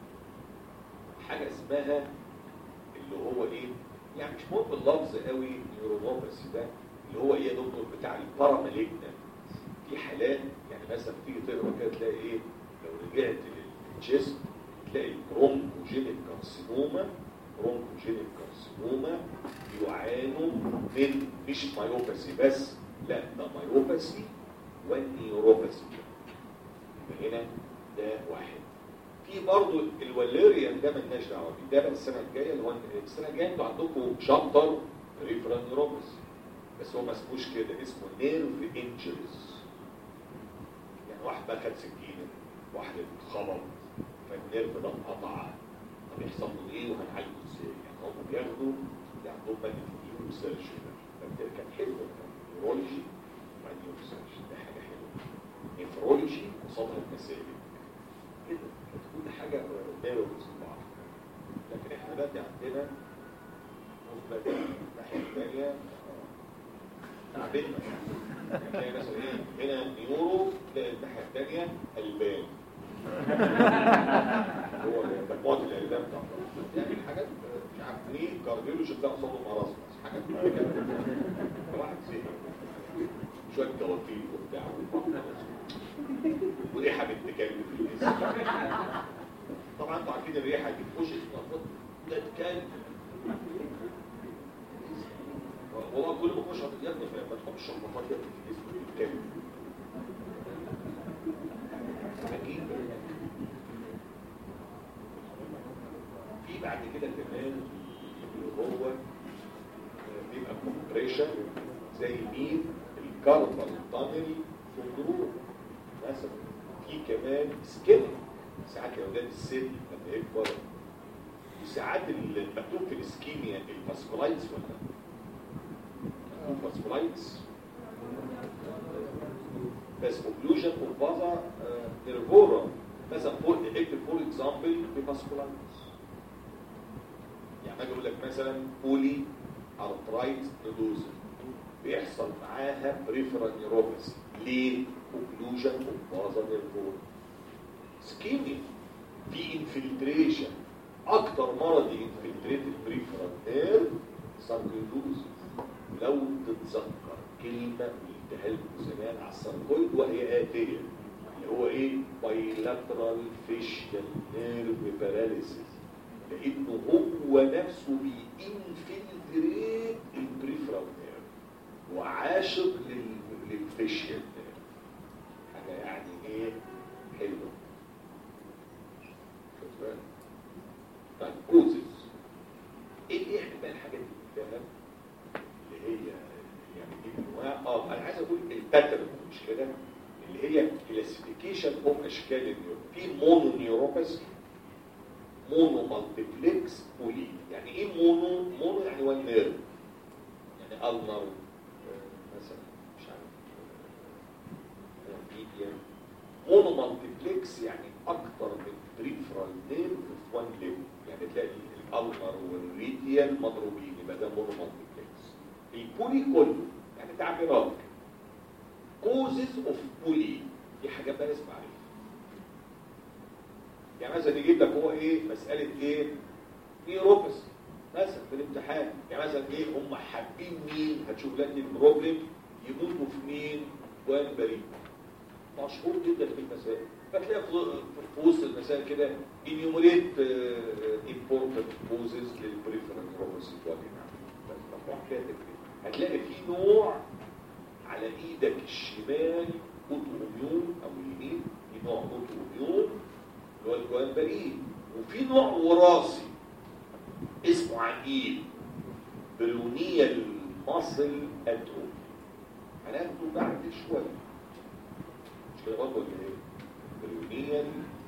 حاجه اسمها اللي هو ايه يعني مش مهم اللفظ قوي نيورونوباثي ده اللي هو ايه يا دكتور بتاع الباراماليجنا في حالات يعني مثلا تيجي تقرا كده تلاقي ايه لو رجعت للجسم تلاقي برونكوجينيك كارسينوما برونكوجينيك كارسينوما يعانوا من مش مايوباثي بس لا ده مايوباثي والنيوروباثي يبقى هنا ده واحد في برضه الوليريان ده مالناش دعوه بيه ده بقى السنه الجايه اللي هو السنه الجايه انتوا عندكم شابتر ريفرال نيوروباثي بس هو ما اسموش كده اسمه نيرف انجريز يعني واحد بقى خد سكينه واحد اتخبط فالنيرف ده انقطع طب يحصل له ايه وهنعالجه ازاي؟ يعني هم بياخدوا اللي عندهم ماده النيورو سيرجري ده كانت حلوه نيورولوجي مع نيورو سيرجري ده حاجه حلوه نفرولوجي قصادها المسالك كده كل حاجه بيرلز بعض لكن احنا دلوقتي عندنا مثبت الناحيه الثانيه تعبنا يعني تلاقي مثلا ايه هنا نيورو تلاقي الناحيه الثانيه البان هو مجموعه الالبان بتاعته يعني حاجات مش عارف ليه كارديولوجي بتاع قصاده مرض حاجات كده واحد زي شويه توافيق وبتاع وريحه بنت كلب في الاسم طبعا انتوا عارفين الريحه دي تخش تنفض ده كلب والله كل ما تخش يا ابني ما تحطش الشربات ده في اسم الكلب عجيب في بعد كده كمان اللي هو بيبقى كومبريشن زي مين الكاربال تانل سندروم مثلا في كمان سكين ساعات يا اولاد السن لما يكبر وساعات المكتوب في الاسكيميا الفاسكولايتس ولا الفاسكولايتس بس اوكلوجن اوف نيرفورا مثلا فور اكتب فور اكزامبل في فاسكولايتس يعني اجي اقول لك مثلا بولي ارترايت نودوزن بيحصل معاها بريفرال نيوروباثي ليه؟ اوكلوجن اوف بازا نيرفورا سكيميا في انفلتريشن اكتر مرض ينفلتريت البريفرال نيرف ساركويدوز لو تتذكر كلمه قلتها لكم زمان على الساركويد وهي اتيه اللي هو ايه بايلاترال فيشيال نيرف باراليسيس لانه هو نفسه بينفلتريت البريفرال نيرف وعاشق للفيشيال نيرف حاجه يعني ايه حلوه طيب كوزز ايه اللي يعمل بقى الحاجات دي فاهم اللي هي يعني دي انواع اه انا عايز اقول الباترن مش كده اللي هي كلاسيفيكيشن اوف اشكال النيورو في مونو نيوروباثي مونو مالتيبلكس بولي يعني ايه مونو مونو يعني وان نيرف يعني النر مثلا مش عارف ميديا مونو مالتيبلكس يعني اكتر من بريفرال نيرف في وان ليف يعني تلاقي الالنر والريديال مضروبين يبقى ده مونو مالتيبلكس البولي كله يعني تعبيرات كوزز اوف بولي دي حاجه بقى اسمع عليها يعني مثلا يجيب لك هو ايه مساله ايه نيوروباثي مثلا في الامتحان يعني مثلا ايه هم حابين مين هتشوف لك البروبلم يموتوا في مين وان بريء مشهور جدا في المسائل فتلاقي في وسط المسائل كده enumerate uh, important causes للبريفرال نيوروباثي مجموعه كده هتلاقي في نوع على ايدك الشمال اوتو اميون او اليمين في نوع اوتو اميون اللي هو الجوان بريء وفي نوع وراثي اسمه عقيل برونيال ماسل اتروفي هناخده بعد شويه مش كده برضه ولا ايه؟ برونيال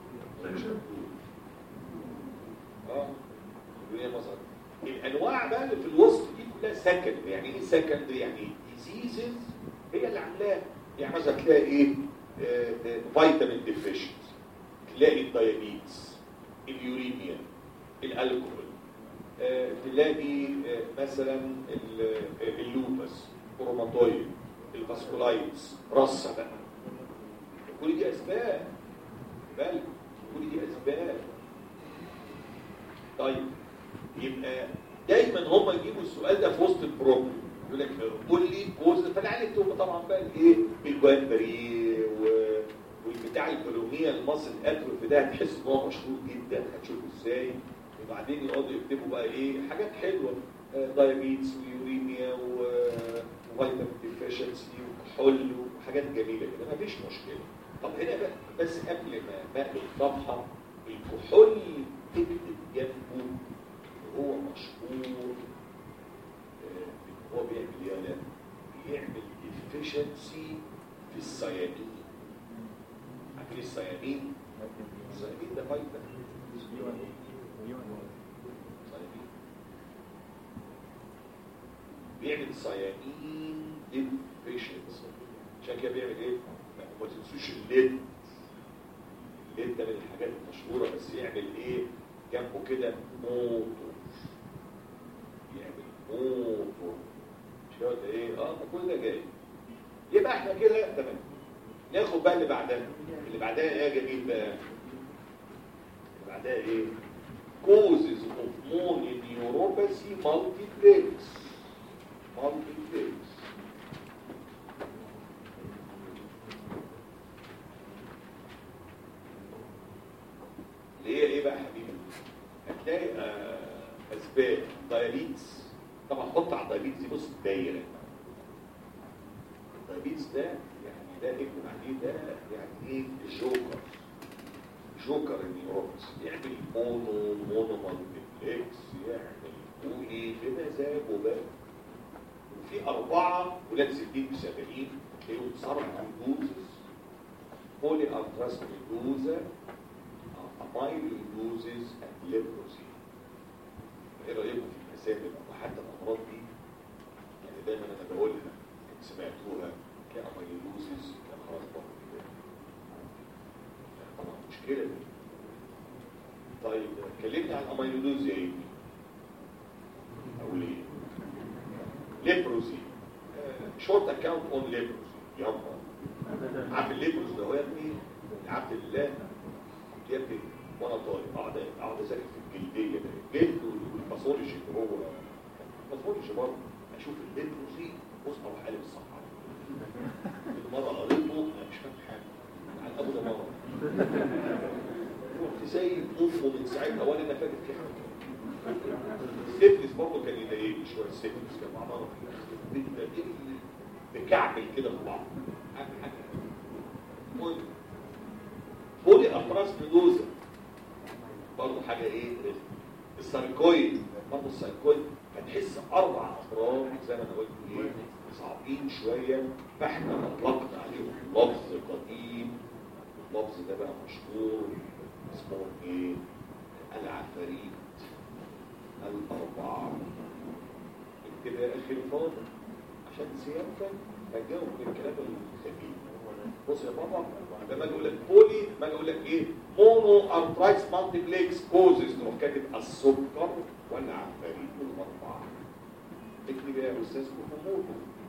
اه برونيال ماسل الانواع بقى اللي في الوسط دي كلها سكند يعني ايه سكند يعني ديزيزز هي اللي عاملاها يعني مثلا تلاقي ايه فيتامين ديفيشنسي تلاقي الدايابيتس اليوريميا الالكول آه، تلاقي آه، مثلا اللوبس الروماتويد الفاسكولايتس رصه بقى كل دي اسباب بل كل دي اسباب طيب يبقى دايما هم يجيبوا السؤال ده في وسط البروبلم يقول لك قول لي كوز فالعيال يكتبوا طبعا بقى الايه بالجوانبري و والبتاع الكولوميا المصل اتروفي ده هتحس ان هو مشهور جدا هتشوفه ازاي وبعدين يقعدوا يكتبوا بقى ايه حاجات حلوه دايابيتس ويوريميا وفيتامين ديفيشنسي وكحول وحاجات جميله كده مفيش مشكله طب هنا بقى بس قبل ما نقل الصفحه الكحول تكتب جنبه هو مشهور هو بيعمل ايه لا بيعمل efficiency في الصيادين عارفين الصيادين الصيادين ده فايتامين صيادين بيعمل صيادين efficiency عشان كده بيعمل ايه ما تنسوش الليد الليد ده من الحاجات المشهوره بس يعمل ايه جنبه كده موتور يعمل موتور مش كده ولا ايه اه ما كل ده جاي يبقى احنا كده تمام ناخد بقى اللي بعدها اللي بعدها ايه يا جميل بقى اللي بعدها ايه causes of mononeuropathy multiplex multiplex اللي هي ايه بقى يا حبيبي هتلاقي آه، اسباب دايابيتس طبعا حط على الدايابيتس دي بص دايره الدايابيتس ده يعني ده اكتب عليه ده يعني ايه الجوكر جوكر النيوروبس يعمل مونو مونو مالتيبلكس يعمل بولي بمزاجه بقى وفي أربعة ولاد 60 و70 تلاقيهم صرف ميدوزس بولي أرتراس ميدوزا أمايلوزيس أند ليبروسي إيه رأيكم في المسائل وحتى الأمراض دي يعني دايما أنا بقولها سمعتوها كأمايلوزيس كان خلاص برضه كده طبعا مشكلة دي طيب كلمني عن الاميلودوز يا ابني اقول ايه ليبروسي شورت اكاونت اون ليبروسي يلا عارف الليبروس ده هو يا ابني عبد الله كنت يا ابني وانا طالب اقعد اقعد اذاكر في الجلديه ده الجلد والباثولوجي اللي هو الباثولوجي برضه اشوف الليبروسي بص اروح قالب الصفحه المره قريته انا مش فاهم حاجه عن ابو ده مره رحت سايب امه من ساعتها ولا انا فاكر في حاجه السيفلس برضه كان يضايقني شويه السيفلس كان معاه بكعبل كده في بعض حاجه حاجه المهم فولي افراس ميدوزا برضه حاجه ايه الساركويد برضه الساركويد هتحس اربع امراض زي ما انا قلت ايه صعبين شويه فاحنا اطلقنا عليهم لفظ قديم اللفظ ده بقى مشهور اسمه ايه العفاريت الاربعه اكتب يا اخي الفاضل عشان سيادتك هتجاوب بالكلام الخفيف بص يا بابا لما اجي اقول لك بولي ما اجي اقول لك ايه مونو ارترايتس مالتيبلكس كوزز تروح كاتب السكر والعفاريت الاربعه اكتب يا استاذ مونو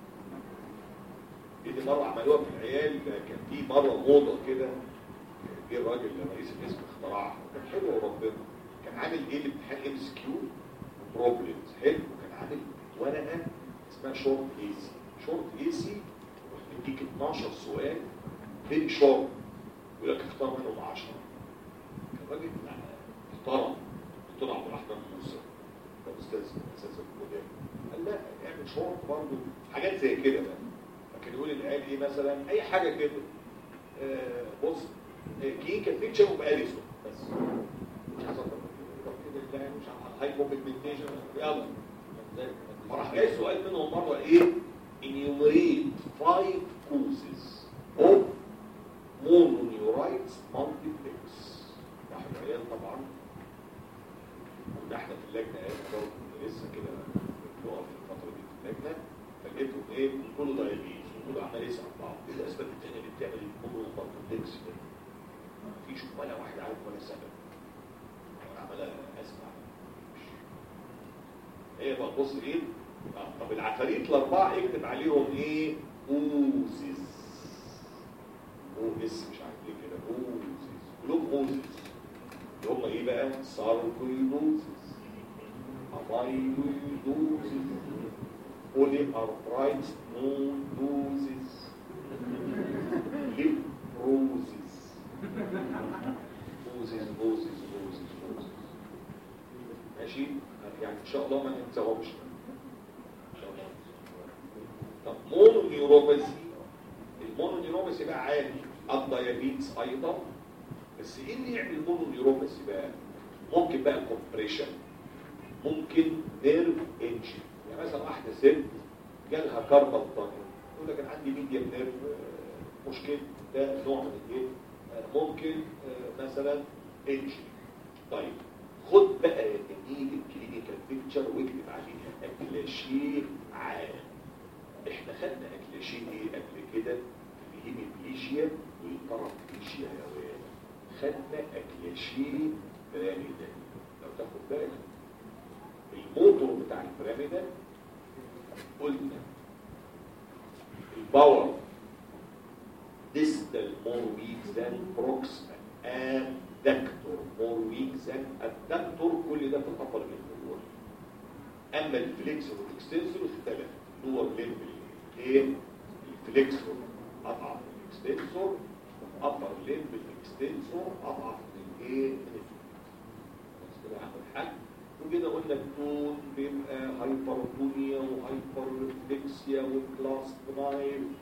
دي مرة عملوها في العيال كان في مرة موضة كده جه الراجل رئيس القسم اخترعها كان حلو ربنا كان عامل ايه الامتحان ام اس كيو بروبلمز حلو وكان عامل ورقة اسمها شورت اي سي شورت اي سي يديك 12 سؤال فيري شورت يقول لك اختار منهم 10 كان راجل محترم دكتور عبد الرحمن موسى ده استاذ استاذ الكليه قال لا اعمل شورت برضه حاجات زي كده بقى لكن يقول العيال ايه مثلا اي حاجه كده آه بص كيكا فيتشر وباليسون بس مش عايز اكتر من كده كده مش هايبو بيجمنتيشن يلا فراح جاي سؤال منهم مره ايه enumerate five causes of mononeuritis multiplex راح العيال طبعا كنا احنا في اللجنه ايه لسه كده بنقف في الفتره دي في اللجنه فلقيتهم ايه كله دايابيز وكله عمال يسال بعض ايه الاسباب الثانيه اللي بتعمل المونو مالتيبلكس ده مفيش ولا واحد عارف ولا سبب انا عمال اسمع ايه بقى بص ايه آه. طب العفاريت الاربعه اكتب عليهم ايه اوزيز اوزيز مش عارف ليه كده اوزيز كلهم اوزيز اللي هم ايه بقى ساركويدوزيز امايلويدوزيز بولي ارترايتس نودوزيز ليبروزيز اوزيز اوزيز اوزيز اوزيز ماشي يعني ان شاء الله ما ننساهمش طب مونو نيوروباثي المونو نيوروباثي بقى عادي الديابيتس ايضا بس ايه اللي يعمل مونو نيوروباثي بقى ممكن بقى كومبريشن ممكن نيرف انجن يعني مثلا واحده ست جالها كاربال طاقه يقول لك انا عندي ميديم نيرف مشكله ده نوع من الايه ممكن مثلا انجن طيب خد بقى يا جميل الكلينيكال بيكتشر واكتب عليها اكلاشيه عام احنا خدنا اكلاشيه ايه قبل كده الهيميبليشيا والبارابليشيا يا ولاد خدنا اكلاشين بيراميدا لو تاخد بالك الموتور بتاع البيراميدا قلنا الباور distal more weak than proximal abductor more weak than adductor كل ده في الأبر ليمب أما الفليكسور والاكستنسور اختلف لور ليمب ايه الفليكسور أضعف من الاكستنسور والأبر ليمب الاكستنسور أضعف من ايه من بس كده هاخد حل وكده قلنا التون بيبقى هايبرتونيا وهايبر ريفلكسيا وكلاس 9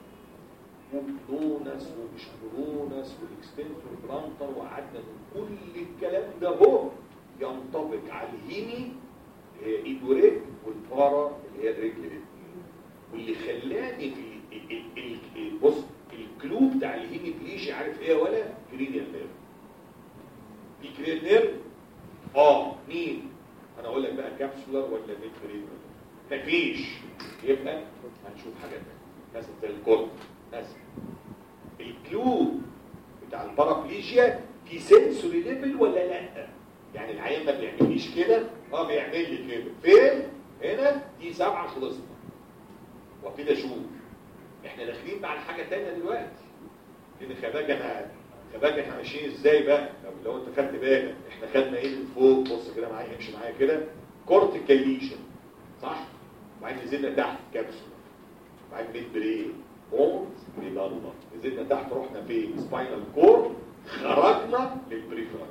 وبلونس ومش بلونس والاكستنسور برانتر وقعدنا كل الكلام ده هو ينطبق على الهيمي ايد ورجل والبارا اللي هي الرجل الاثنين واللي خلاني في ال- ال- ال- بص الكلو بتاع الهيمي بليجي عارف ايه ولا كرينيال نيرف في كرينيال نيرف اه مين انا اقول لك بقى كابسولار ولا ميد برين مفيش يبقى هنشوف حاجات تانية. مثلا زي الكورت مثلا الكلو بتاع البارابليجيا في سنسوري ليفل ولا لا يعني العيان ما بيعمليش كده اه بيعمل لي كده فين هنا دي سبعه خلصنا وابتدي اشوف احنا داخلين مع الحاجه الثانيه دلوقتي لان خباجه انا خباجه احنا ماشيين ازاي بقى لو, لو انت خدت بالك احنا خدنا ايه من فوق بص كده معايا امشي معايا كده كورتيكاليشن صح وبعدين نزلنا تحت كبسول وبعدين ميد برين بونز ميدالما نزلنا تحت رحنا فين سباينال كور خرجنا للبريفرال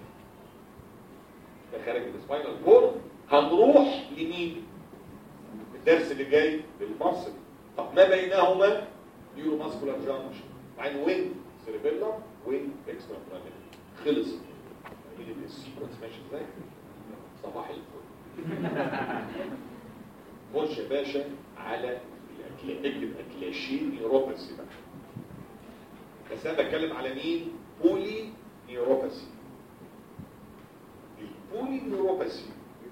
ده خارج من السباينال كور هنروح لمين الدرس اللي جاي للمصري طب ما بينهما نيورو ماسكولار جانكشن وبعدين وين سيربيلا وين اكسترا براميل خلص مين السيكونس ماشي ازاي صباح الفل خش يا باشا على الأكل- اكتب اكلاشين نيوروباثي بقى بس انا بتكلم على مين بولي نيوروباثي البولي نيوروباثي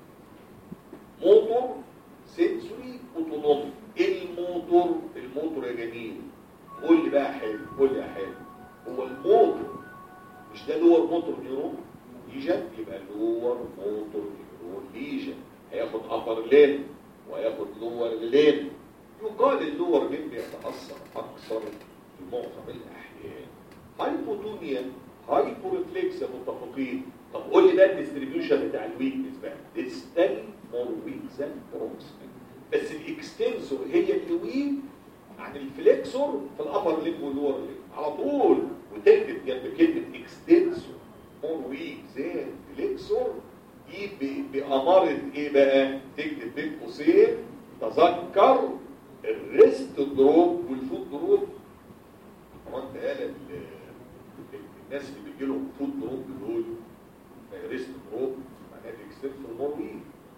موتور سنسوري اوتونومي ايه الموتور الموتور يا جميل قول لي بقى يا حلو قول لي يا حلو هو الموتور مش ده لور موتور نيورون ليجن يبقى لور موتور نيورون ليجن هياخد ابر لين وهياخد لور لين يقال اللور لين بيتاثر اكثر في معظم الاحيان هايبوتونيا هايبورفليكس متفقين طب قول لي بقى الديستريبيوشن بتاع الويكنس بقى ديستال مور ويك ذان بروكسيمال بس الاكستنسور هي اللي ويك عن الفليكسور في الابر ليب واللور ليب على طول وتكتب جنب كلمه اكستنسور مور ويك ذان فليكسور دي ب- بأمارة ايه بقى تكتب بين قوسين تذكر الريست دروب والفوت دروب هو انت قال ال- الناس اللي بيجي لهم فوت دروب دول ريست دروب معناها الاكستنسور مور ويك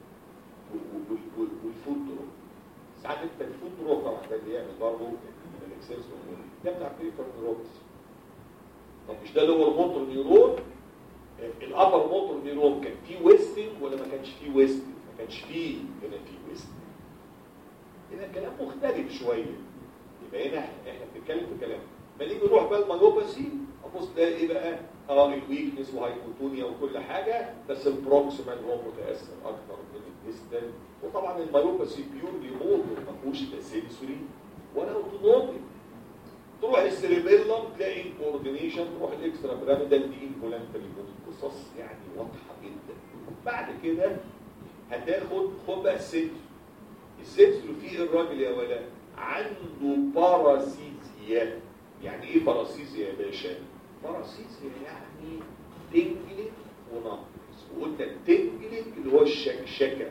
والفوت دروب ساعات انت الفوت دروب طبعا ده اللي يعمل برضه الاكستنسور مور ويك ده بتاع بريفر نيوروبس طب مش ده لور موتور نيورون الابر موتور نيورون كان فيه ويستنج ولا ما كانش فيه ويستنج ما كانش فيه هنا فيه ويستنج هنا كلام مختلف شويه يبقى هنا احنا بنتكلم في كلام ما نيجي نروح بقى المايوباثي ابص تلاقي ايه بقى اه الويكنس وهايبوتونيا وكل حاجه بس البروكسيمال هو متاثر اكتر من الديستال وطبعا المايوباثي بيورلي موتور ما فيهوش لا سنسوري ولا اوتونومي تروح السيريبيلم تلاقي كوردينيشن تروح الاكسترا بيراميدال دي انفولانتري قصص يعني واضحه جدا بعد كده هتاخد خد بقى السنسور السنسور فيه الراجل يا ولا عنده باراسيزيا يعني ايه باراسيزيا يا باشا باراسيزيا يعني تنجلت ونقص وقلنا التنجلت اللي هو الشكشكه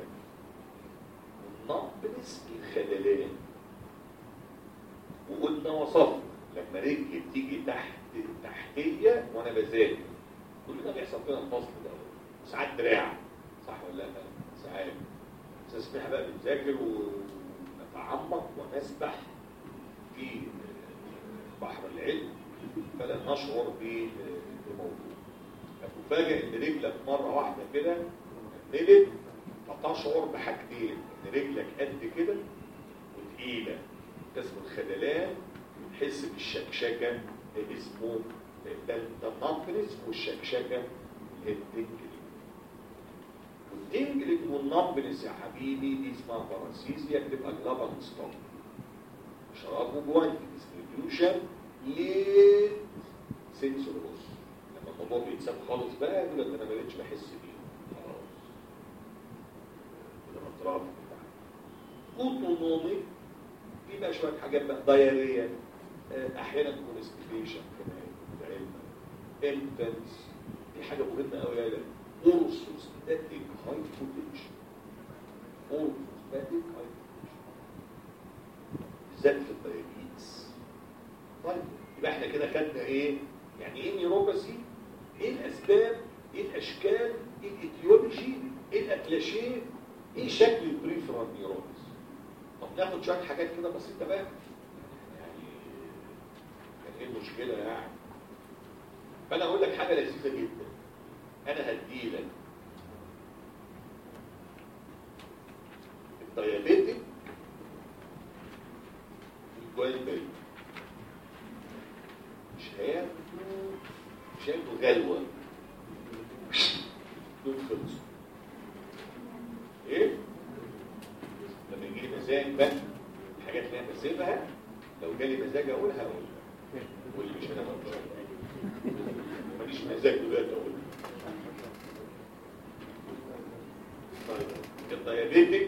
والنقص الخدلان وقلنا وصفنا لما رجلي بتيجي تحت تحتيه وانا بذاكر كلنا بيحصل فينا الفصل ده ساعات دراع صح ولا لا ساعات بس اسمها بقى بنذاكر ونتعمق ونسبح في بحر العلم فلا نشعر بالموضوع فتفاجئ ان رجلك مره واحده كده نلت فتشعر بحاجتين ان رجلك قد كده وتقيله اسمه الخدلان تحس بالشكشكه اسمه ده ده النمبرز والشكشكه التنجلينج والتنجلينج والنمبرز يا حبيبي دي اسمها باراسيزيا بتبقى جلابر ستوب شراب وجوانتي ديستريبيوشن ليه سنسور بص لما الموضوع بيتساب خالص بقى يقول لك انا ما بقتش بحس بيه خلاص الاطراف اوتونومي في بقى شويه حاجات بقى دايريه احيانا كونستيبيشن كمان في العلم انتنس دي حاجه مهمه قوي يا اورثوستاتيك هايبوتنشن اورثوستاتيك هايبوتنشن بالذات في الدايابيتس طيب يبقى احنا كده خدنا ايه يعني ايه نيوروباثي ايه الاسباب ايه الاشكال ايه الايتيولوجي ايه الاتلاشيه ايه شكل البريفرال نيوروباثي طب ناخد شويه حاجات كده بسيطه بقى يعني كان ايه المشكله يعني فانا اقول لك حاجه لذيذه جدا انا هديلك الديابيتك والجوانبري مش هياخدوا مش هياخدوا غلوه دول خلصوا ايه لما يجي لي مزاج بقى الحاجات اللي انا بسيبها لو جالي مزاج اقولها اقولها واللي مش انا مش ماليش مزاج دلوقتي اقولها طيب الديابيتك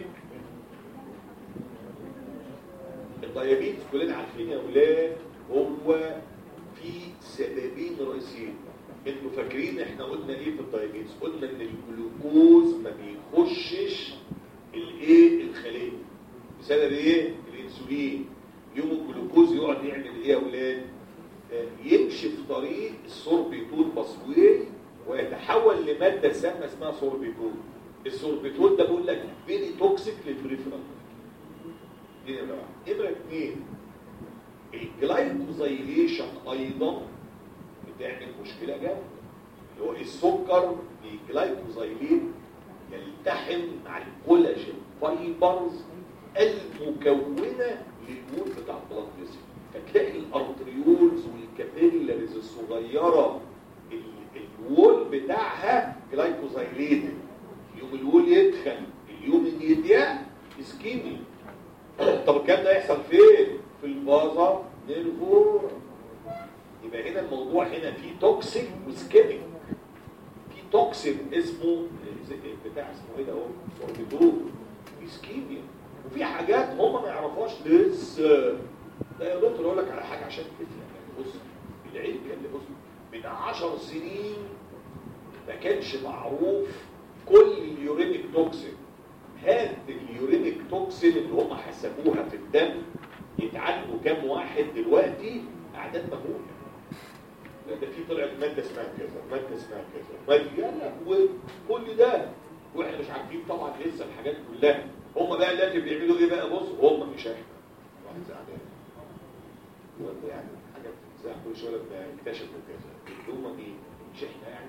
الديابيتس كلنا عارفين يا اولاد هو في سببين رئيسيين انتوا فاكرين احنا قلنا ايه في الدايابيتس قلنا ان الجلوكوز ما بيخشش الايه الخليه بسبب ايه الانسولين يوم الجلوكوز يقعد يعمل ايه يا اولاد آه يمشي في طريق السوربيتول باسوي ويتحول لماده سامه اسمها سوربيتول السوربيتول ده بقول لك فيري توكسيك للبريفرال دي نمره واحد نمره اثنين الجلايكوزايليشن ايضا بتعمل مشكله جامده اللي هو السكر الجلايكوزايلين يلتحم مع الكولاجين فايبرز المكونه للمول بتاع البلاد فيسل فتلاقي الارتريولز والكابيلاريز الصغيره الوول بتاعها جلايكوزايليتد يوم الوول يدخل اليوم اللي يضيق اسكيمي طب الكلام ده يحصل فين في الفازا نيرفور يبقى هنا الموضوع هنا فيه توكسيك وسكيميك في توكسين اسمه بتاع اسمه ايه ده اهو سوربيتول اسكيميا وفي حاجات هم ما يعرفوهاش لسه ده يا دكتور اقول لك على حاجه عشان تفهم يعني بص العلم كان بص من 10 سنين ما كانش معروف كل اليورينيك توكسين هات اليورينيك توكسين اللي هم حسبوها في الدم يتعالجوا كام واحد دلوقتي اعداد مهوله ده في طلعت ماده اسمها كذا ماده اسمها كذا ماده يلا وكل ده واحنا مش عارفين طبعا لسه الحاجات كلها هم بقى دلوقتي بيعملوا ايه بقى بص هم مش احنا واحد زعلان هو يعني حاجه بتتزاح كل شويه لما اكتشفوا كذا هم مين مش احنا يعني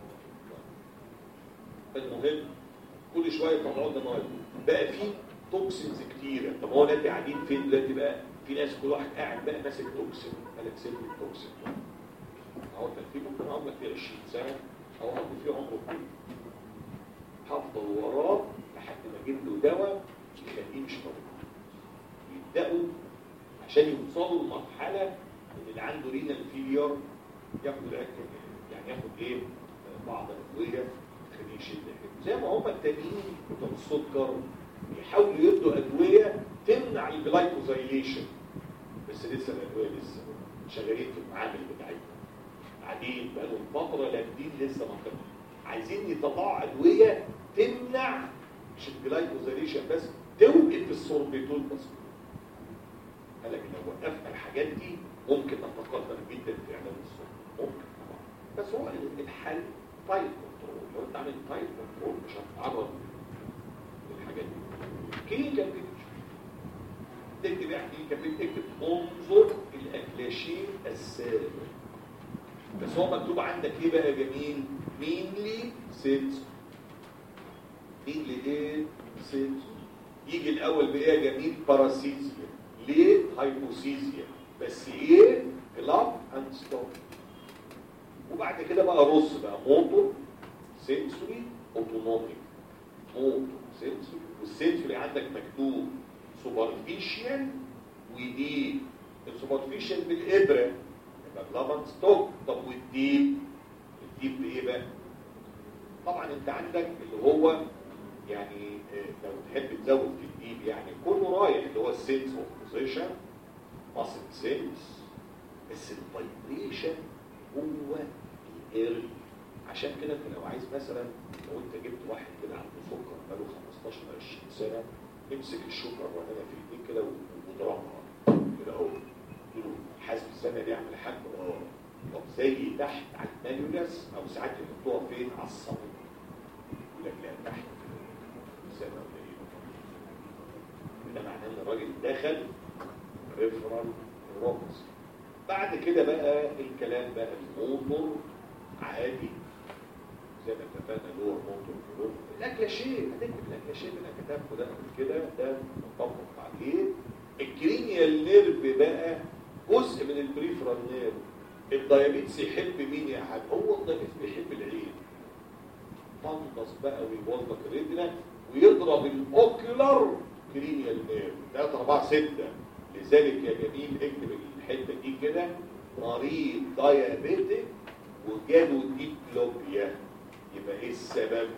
المهم كل شويه يطلعوا لنا مواد بقى في توكسينز كتيره طب هو دلوقتي قاعدين فين دلوقتي بقى في ناس كل واحد قاعد بقى ماسك توكسين قال لك سيب التوكسين اقعد فيه ممكن اقعد لك فيه 20 سنه او اقعد فيه عمره طويل هفضل وراه لحد ما اجيب له دواء يخليه مش طبيعي يبداوا عشان يوصلوا لمرحله ان اللي عنده رينال فيلير ياخد العلاج يعني ياخد ايه بعض الادويه تخليه يشد زي ما هم التانيين بتوع السكر يحاولوا يدوا ادويه تمنع الجلايكوزايليشن بس لسه الادويه لسه شغالين في المعامل بتاعتهم قاعدين بقالهم فتره لاجدين لسه ما طلعوا عايزين يطلعوا ادويه تمنع مش الجلايكوزايليشن بس توقف السوربيتول بس قال لك لو وقفنا الحاجات دي ممكن نتقدم جدا في اعلان السكر ممكن طبعا بس هو الحل تايب كنترول لو انت عامل تايب كنترول مش هتتعرض للحاجات دي كلينيكال بيكتشر تكتب يعني كلينيكال تكتب انظر الاكلاشين السابق بس هو مكتوب عندك ايه بقى يا جميل مينلي سيلز مينلي ايه سيلز يجي الاول بايه يا جميل باراسيزيا ليه هايبوسيزيا بس ايه كلاب اند ستوب وبعد كده بقى رص بقى موتور سنسوري اوتونوميك موتور سنسوري والسنسوري عندك مكتوب سوبرفيشال وديب السوبرفيشال بالابره يبقى كلاب اند ستوب طب والديب الديب بايه بقى طبعا انت عندك اللي هو يعني آه، لو تحب تزود في الديب يعني كله رايح اللي هو السنس اوف بوزيشن ماسل سنس بس الفايبريشن هو الايرلي عشان كده انت لو عايز مثلا لو انت جبت واحد كده عنده سكر بقاله 15 20 سنه امسك الشوكه وانا في ايديك كده واضربها كده اهو قول له حاسب السنه دي اعمل حاجه اه طب زي تحت على المانيولاس او ساعات يحطوها فين على الصمت يقول لك لا تحت سنه قليله ده معناه ان الراجل دخل ريفرال روبس بعد كده بقى الكلام بقى الموتور عادي زي ما اتفقنا اللي هو الموتور جروب الاكلاشيه هتكتب الاكلاشيه اللي انا كتبته ده قبل كده ده مطبق عليه الكرينيال نيرف بقى جزء من البريفرال نيرف الدايابيتس يحب مين يا حاج هو الدايابيتس بيحب العين فانقص بقى ويبوظ لك الريتنا ويضرب الاوكيولار كرينيال نيرف 3 4 6 لذلك يا جميل اكتب الحته دي كده مريض دايابيتك وجاله ديبلوبيا يبقى ايه السبب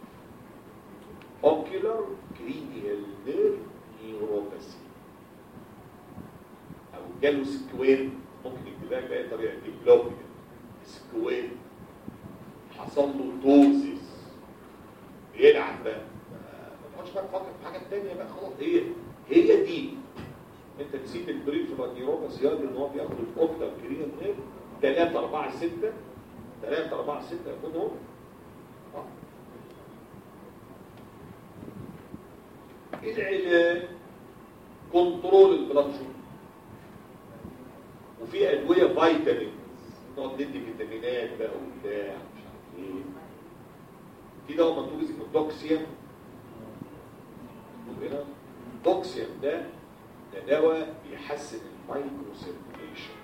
اوكيولار كرينيال نيرف نيوروباثي او جاله سكوين ممكن يكتبها بأي طريقه ديبلوبيا سكوين حصل له دوزيس بيلعب بقى ما تقعدش بقى تفكر في حاجه ثانيه بقى خلاص هي هي دي انت نسيت البريف نيوروباثي يقول ان هو بياخد الاوكتال كرينيال نيرف 3 4 6 3 4 6 يكونوا آه. العلاج كنترول البلاد شوجر وفي ادويه فيتامين نقعد ندي فيتامينات بقى وبتاع مش عارف ايه في دواء مكتوب اسمه دوكسيوم مكتوب هنا دوكسيوم ده ده دواء بيحسن المايكرو سيركيليشن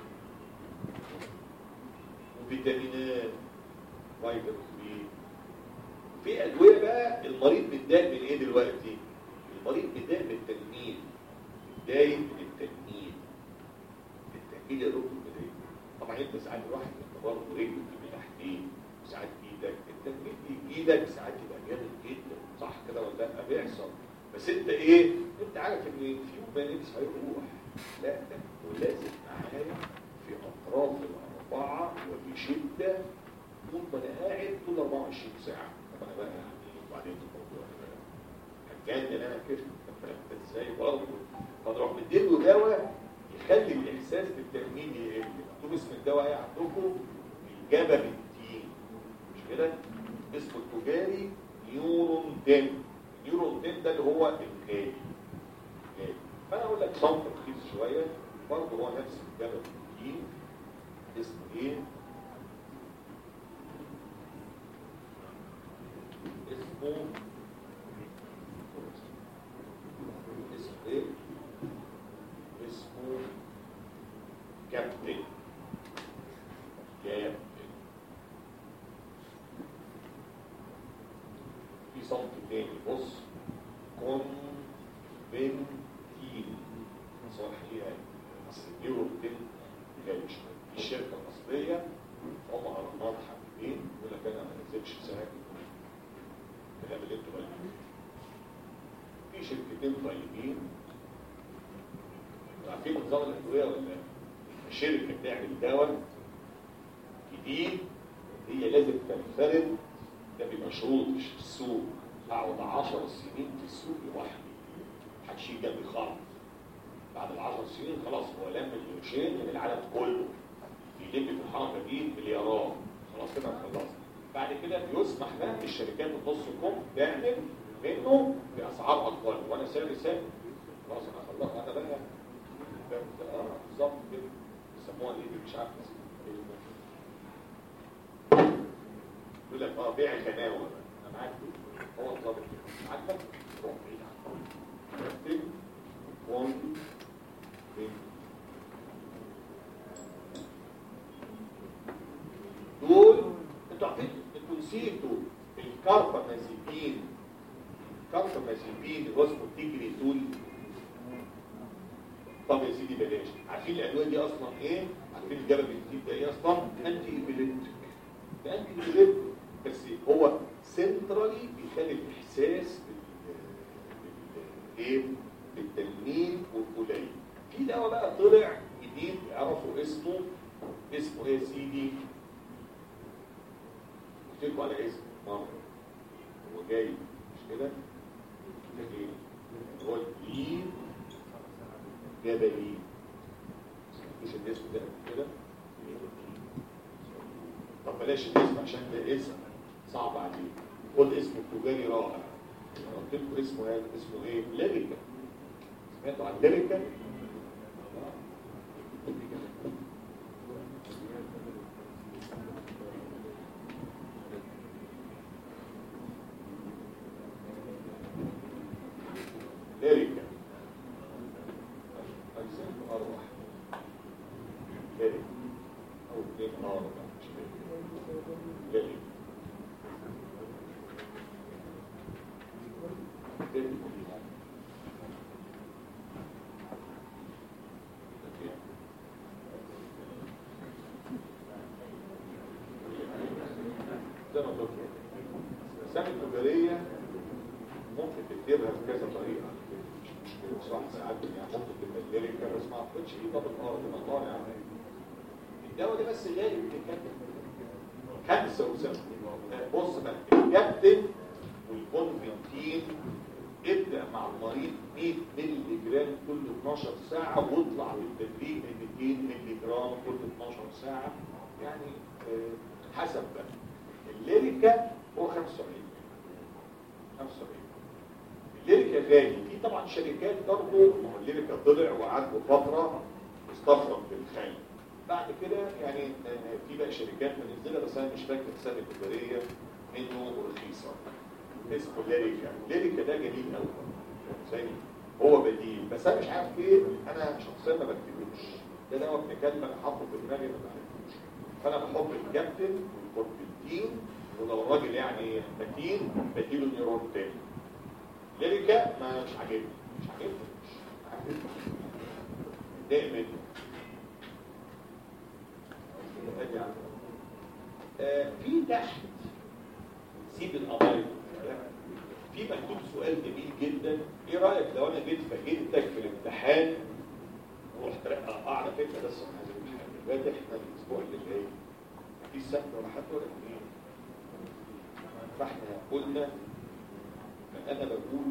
وفيتامينات فيتامين بي في ادويه بقى المريض متضايق من ايه دلوقتي المريض متضايق من التنميل متضايق من التنميل التنميل يا دكتور متضايق طبعا انت ساعات الواحد انت برضه رجله بتبقى تحتيه وساعات ايدك التنميل دي ايدك ساعات يبقى جامد جدا صح كده ولا لا بيحصل بس انت ايه انت عارف ان في يوم ما نفسي هيروح لا ده انت لازم معايا في اطراف الاربعه وبشده طول ما انا قاعد طول 24 ساعه طب انا بقى يعني وبعدين الموضوع هتجنن انا كده ازاي برضه فنروح مديله دواء يخلي الاحساس بالتنميل يقل مكتوب اسم الدواء ايه عندكم الجبا بالتين مش كده اسمه التجاري نيورون دين نيورون دين ده اللي هو الغالي الغالي فانا اقول لك صنف رخيص شويه برضه هو نفس الجبا بالتين اسمه ايه اسمه اسمه ايه اسمه كابتن كابتن في صنف تاني بص كونفنتين صحيح اصل النيوروتين جايش دي الشركه المصريه هم هرمات حبيبين يقول لك انا ما نزلش ساعه الكلام اللي انتوا قايلينه في شركتين طيبين عارفين نظام الادويه ولا شركه بتعمل دواء جديد هي لازم تنفرد ده بيبقى شروط مش في السوق اقعد 10 سنين في السوق لوحدي محدش يجي جنبي خالص بعد ال 10 سنين خلاص هو لم القرشين من العالم كله يلم في الحركه دي مليارات خلاص كده خلصنا بعد كده بيسمح بقى للشركات النص كم تعمل منه باسعار اقل وانا سعري ثابت خلاص انا خلصت انا بقى اه بالظبط كده بيسموها ايه دي مش عارف يقول لك اه بيع كناوه انا معاك هو الظابط كده عاجبك روح بعيد عنه كابتن وان كاربامازيبين كاربامازيبين اللي هو اسمه تيجري تول طب يا سيدي بلاش عارفين الادويه دي اصلا ايه عارفين الجبل ده ايه اصلا انتي ايبيليبتيك ده انتي ايبيليبتيك بس هو سنترالي بيخلي الاحساس بال- ايه بالتنميل والقليل في دواء بقى طلع جديد يعرفوا اسمه اسمه ايه يا سيدي قلت لكم على اسم مره هو جاي مش كده ده ايه هو الجديد جبلي مش الاسم ده قبل كده طب بلاش الاسم عشان ده اسم صعب عليه خد اسم التجاري رائع أنا قلت لكم اسمه ايه اسمه ايه ليريكا سمعتوا عن ليريكا ليريكا أجزاء أروح ليريكا أو اثنين أربع مش ليريكا ليريكا ليريكا زي ما قلت الأسامي التجارية ممكن تكتبها بكذا طريقة مش مشكلة صح ساعات يعني ممكن تبقى الليريكا بس ما اعتقدش ايه طب الارض ما طالع يعني الدواء ده بس غالي بتتكتب كانسر وسبب بص بقى الكابتن والكونفنتين ابدأ مع المريض 100 مللي جرام كل 12 ساعة واطلع بالتدريج ل 200 مللي جرام كل 12 ساعة يعني آه، حسب بقى الليريكا هو 75 75 الليريكا غالي في طبعا شركات برضه ما هو الليريكا طلع وقعدوا فتره استفرد بالخيل بعد كده يعني آه، في بقى شركات منزله بس انا مش فاكر السنه التجاريه انه رخيصه اسمه ليريكا ليريكا ده جميل قوي زي هو بديل بس انا مش عارف ايه انا شخصيا ما بكتبوش ده ده ابن كلمه انا حاطه في دماغي ما بكتبوش فانا بحط الكابتن والكوربنتين ولو الراجل يعني متين بديله نيرون تاني ليريكا ما مش عاجبني مش عاجبني مش عاجبني اتضايق منه آه، في تحت سيب القضايا في مكتوب سؤال جميل جدا ايه رايك لو انا جيت فاجئتك في الامتحان ورحت اه على فكره بس انا عايز الامتحان دلوقتي احنا الاسبوع اللي جاي في السبت ولا حد ولا اثنين فاحنا قلنا انا بقول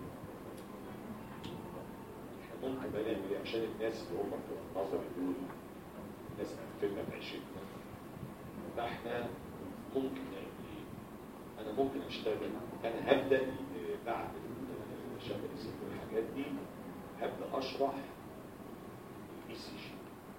احنا ممكن بقى نعمل ايه عشان الناس اللي هم في النظر دول ناس قفلنا بعيشتنا فاحنا ممكن نعمل ايه انا ممكن اشتغل انا هبدا آه، بعد شغل والحاجات دي هبدا اشرح الاي سي جي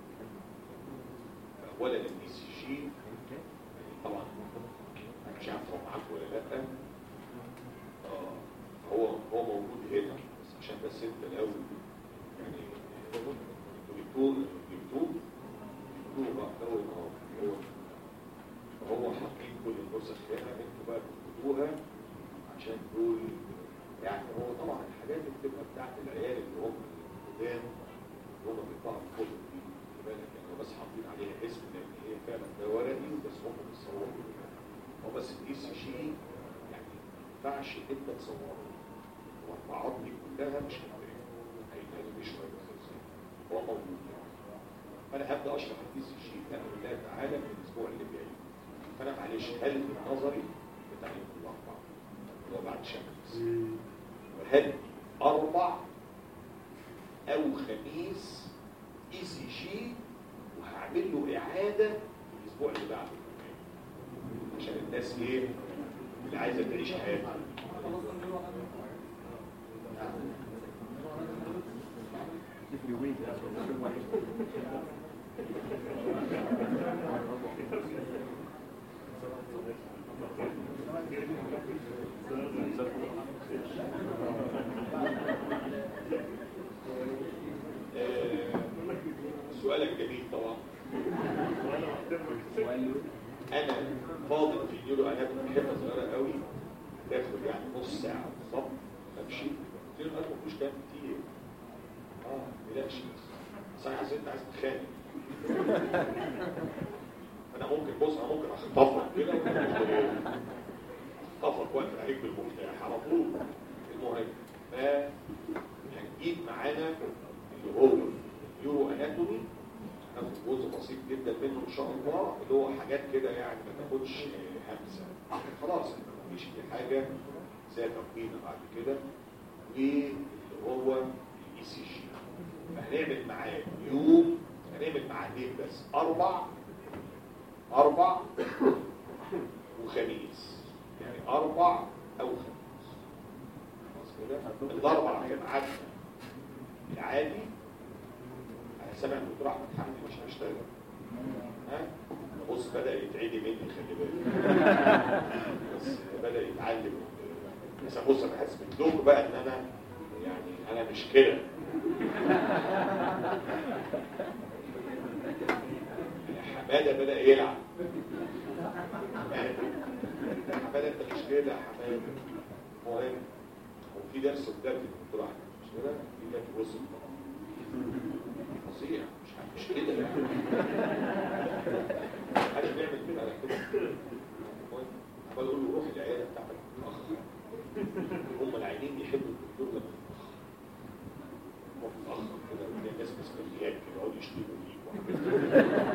اولا الاي سي جي طبعا مش عارف هو معاك ولا لا اه هو هو موجود هنا بس عشان بس انت الاول يعني انتوا جبتوه جبتوه جبتوه بقى اول ما هو هو حاطين كل النسخ هنا انتوا بقى بتكتبوها عشان دول يعني هو طبعا الحاجات اللي بتبقى بتاعت العيال اللي هم القدام اللي هم بيطلعوا الكتب دي خلي بالك يعني هو بس حاطين عليها اسم لان هي فعلا ده ورقي بس هم بيصوروا هو بس الاي سي جي يعني ما ينفعش انت تصوره والاربعات دي كلها مش كفايه هيتقالوا بيه شويه بس هو موجود يعني فانا هبدا اشرح الاي سي جي باذن الله تعالى من الاسبوع اللي جاي فانا معلش هل النظري بتاع يوم الاربعاء اللي هو بعد شمس وهل اربع او خميس اي سي جي وهعمل له اعاده الاسبوع اللي بعده عشان الناس ايه اللي عايزه تعيش حياتها If you wait, that's what you want. آه، سؤالك جميل طبعا انا فاضل في نيورو انا بحب صغيره قوي تاخد يعني نص ساعه بالظبط امشي قلت له ما فيش كلام كتير اه ما تقلقش بس انا حسيت انت عايز تتخانق انا ممكن بص انا ممكن اخطفك كده اخطفك واقف عليك بالمفتاح على طول المهم فهنجيب معانا اللي هو يورو اناتومي هناخد جزء بسيط جدا منه ان شاء الله اللي هو حاجات كده يعني ما تاخدش همسه خلاص مفيش دي حاجه زي تقييمه بعد كده واللي هو الاي سي جي فهنعمل معاه يوم هنعمل معادين بس اربع اربع وخميس يعني اربع او خميس خلاص كده الاربع كان عدنا العادي انا سامع دكتور احمد حمدي مش هيشتغل ها بص بدا يتعدي مني خلي بالك بس بدا يتعلم بس بص انا حاسس بالدور بقى ان انا يعني انا مش كده حماده بدا يلعب حماده انت مش كده يا حماده مهم وفي درس قدام الدكتور احمد مش كده في كانت وصل فظيع مش مش كده يعني انا بيعمل كده على كده عمال اقول له روح العياده بتاعتك متاخر هم العينين يحبوا الدكتور لما يتاخر متاخر كده وتلاقي ناس مسؤوليات كده يقعدوا يشتموا فيك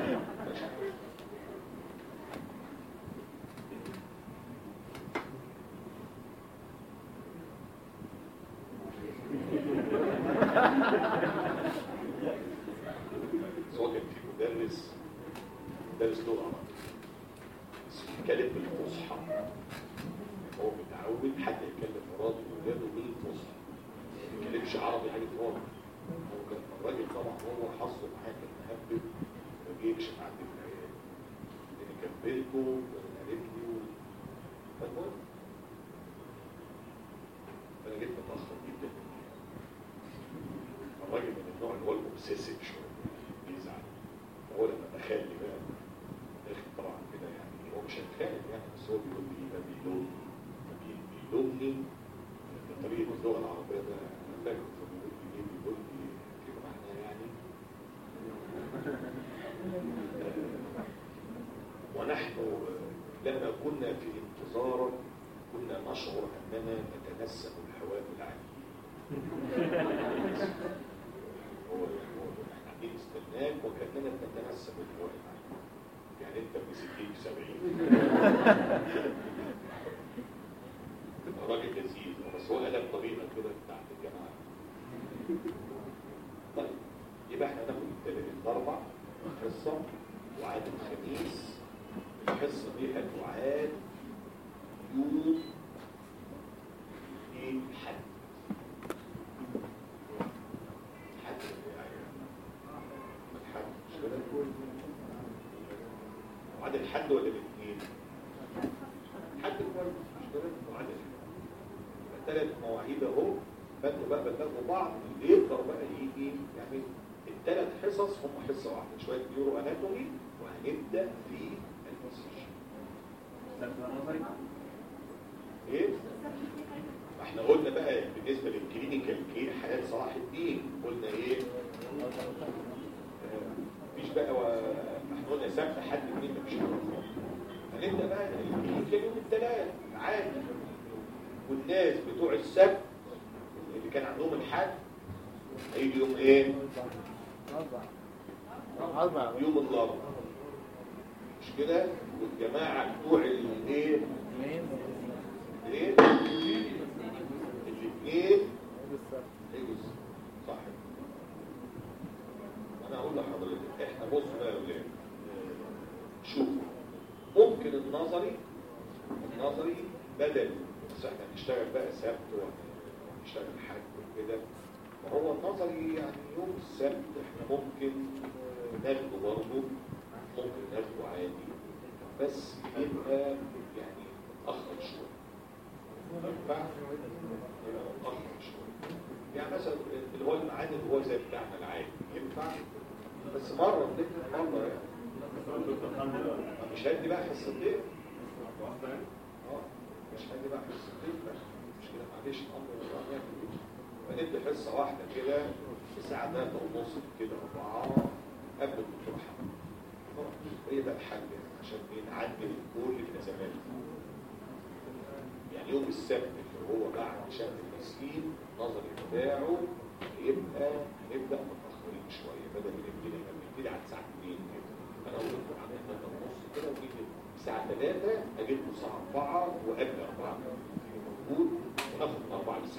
سواء كان في مدرس مدرس لغه بس بيتكلم بالفصحى هو متعود حتى يتكلم مراده وولاده بالفصحى ما بيتكلمش عربي حاجه خالص هو كان الراجل طبعا هو حظه معايا كان مهبب ما بيكشف عندي في العيال لان كان بيته قالت لي فالمهم انا جيت متاخر جدا الراجل من النوع اللي هو المبسسك شويه بيزعل هو لما دخلني بقى داخل طبعا كده يعني هو مش هيتخانق يعني بس هو بيقول لي ده بيلومني بيلومني بطريقه اللغه العربيه ده انا فاكر فبيقول لي ايه بيقول لي كده معناه يعني ونحن لما كنا في انتظارك كنا نشعر اننا نتنسم الحوام العالية هو يعني هو احنا قاعدين نستناك وكاننا نتنسم الحوام العالية يعني انت بسكين سبعين راجل لذيذ بس هو قلب طريقه كده بتاعت الجماعه طيب يبقى احنا ناخد التلاتة الاربع حصه وعاد الخميس الحصه دي هتعاد يوم ايه حد حد يعني الحد مش كده وعاد الحد ولا الاثنين حد كويس مش كده وعاد الثلاث مواعيد اهو فانتوا بقى بتلاقوا بعض اللي يقدر بقى يجي يعني الثلاث حصص هم حصه واحده شويه نيورو اناتومي وهنبدا في المسيج ايه ما احنا قلنا بقى بالنسبه للكلينيكال كير حالات صلاح الدين قلنا ايه آه، مفيش بقى و... ما احنا قلنا سبت حد اثنين مفيش حاجه خالص هنبدا بقى الكلينيكال يوم الثلاث عادي والناس بتوع السبت اللي كان عندهم الحد هيجي يوم ايه يوم الاربعاء مش كده والجماعه بتوع الايه الايه الاثنين هيجوا صح انا اقول لحضرتك احنا بصوا بقى يا ولاد شوفوا ممكن النظري النظري بدل بس احنا هنشتغل بقى سبت وهنشتغل حد وكده وهو النظري يعني يوم السبت احنا ممكن آه، ناخده برضه ممكن ناخده عادي بس يبقى يعني متأخر شوية ينفع؟ يبقى متأخر شوية يعني مثلا اللي هو الميعاد اللي هو زي بتاعنا العادي ينفع؟ بس مرة بنبدأ مرة يعني مش هدي بقى حصتين اه مش هاجي بقى حصتين بس مش كده معلش الامر والله نعمل ايه فندي حصه واحده كده الساعه 3 ونص كده 4 قبل الدكتور حمد هي ده الحل عشان نعدل كل الازمات يعني يوم السبت اللي هو بعد شهر المسكين نظري بتاعه يبقى نبدا متاخرين شويه بدل ما نبتدي احنا بنبتدي على الساعه 2 كده انا قلت لكم عامل 3 ونص كده ونيجي الساعه 3 اجيب له الساعه 4 وقبل 4 موجود وناخد من 4 ل 6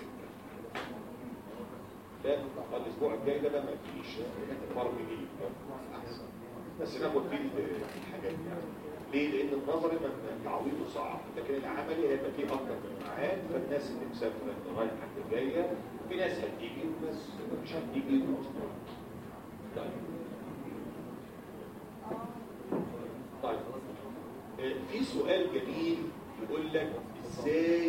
لا الاسبوع الجاي ده بقى ما فيش المره الجديد احسن بس ناخد فيه الحاجات دي يعني ليه؟ لان النظري ما تعويضه صعب لكن العملي هيبقى فيه اكتر من ميعاد فالناس اللي مسافره لغايه حد الجايه في ناس هتيجي بس مش هتيجي طيب طيب آه، في سؤال جميل يقول لك ازاي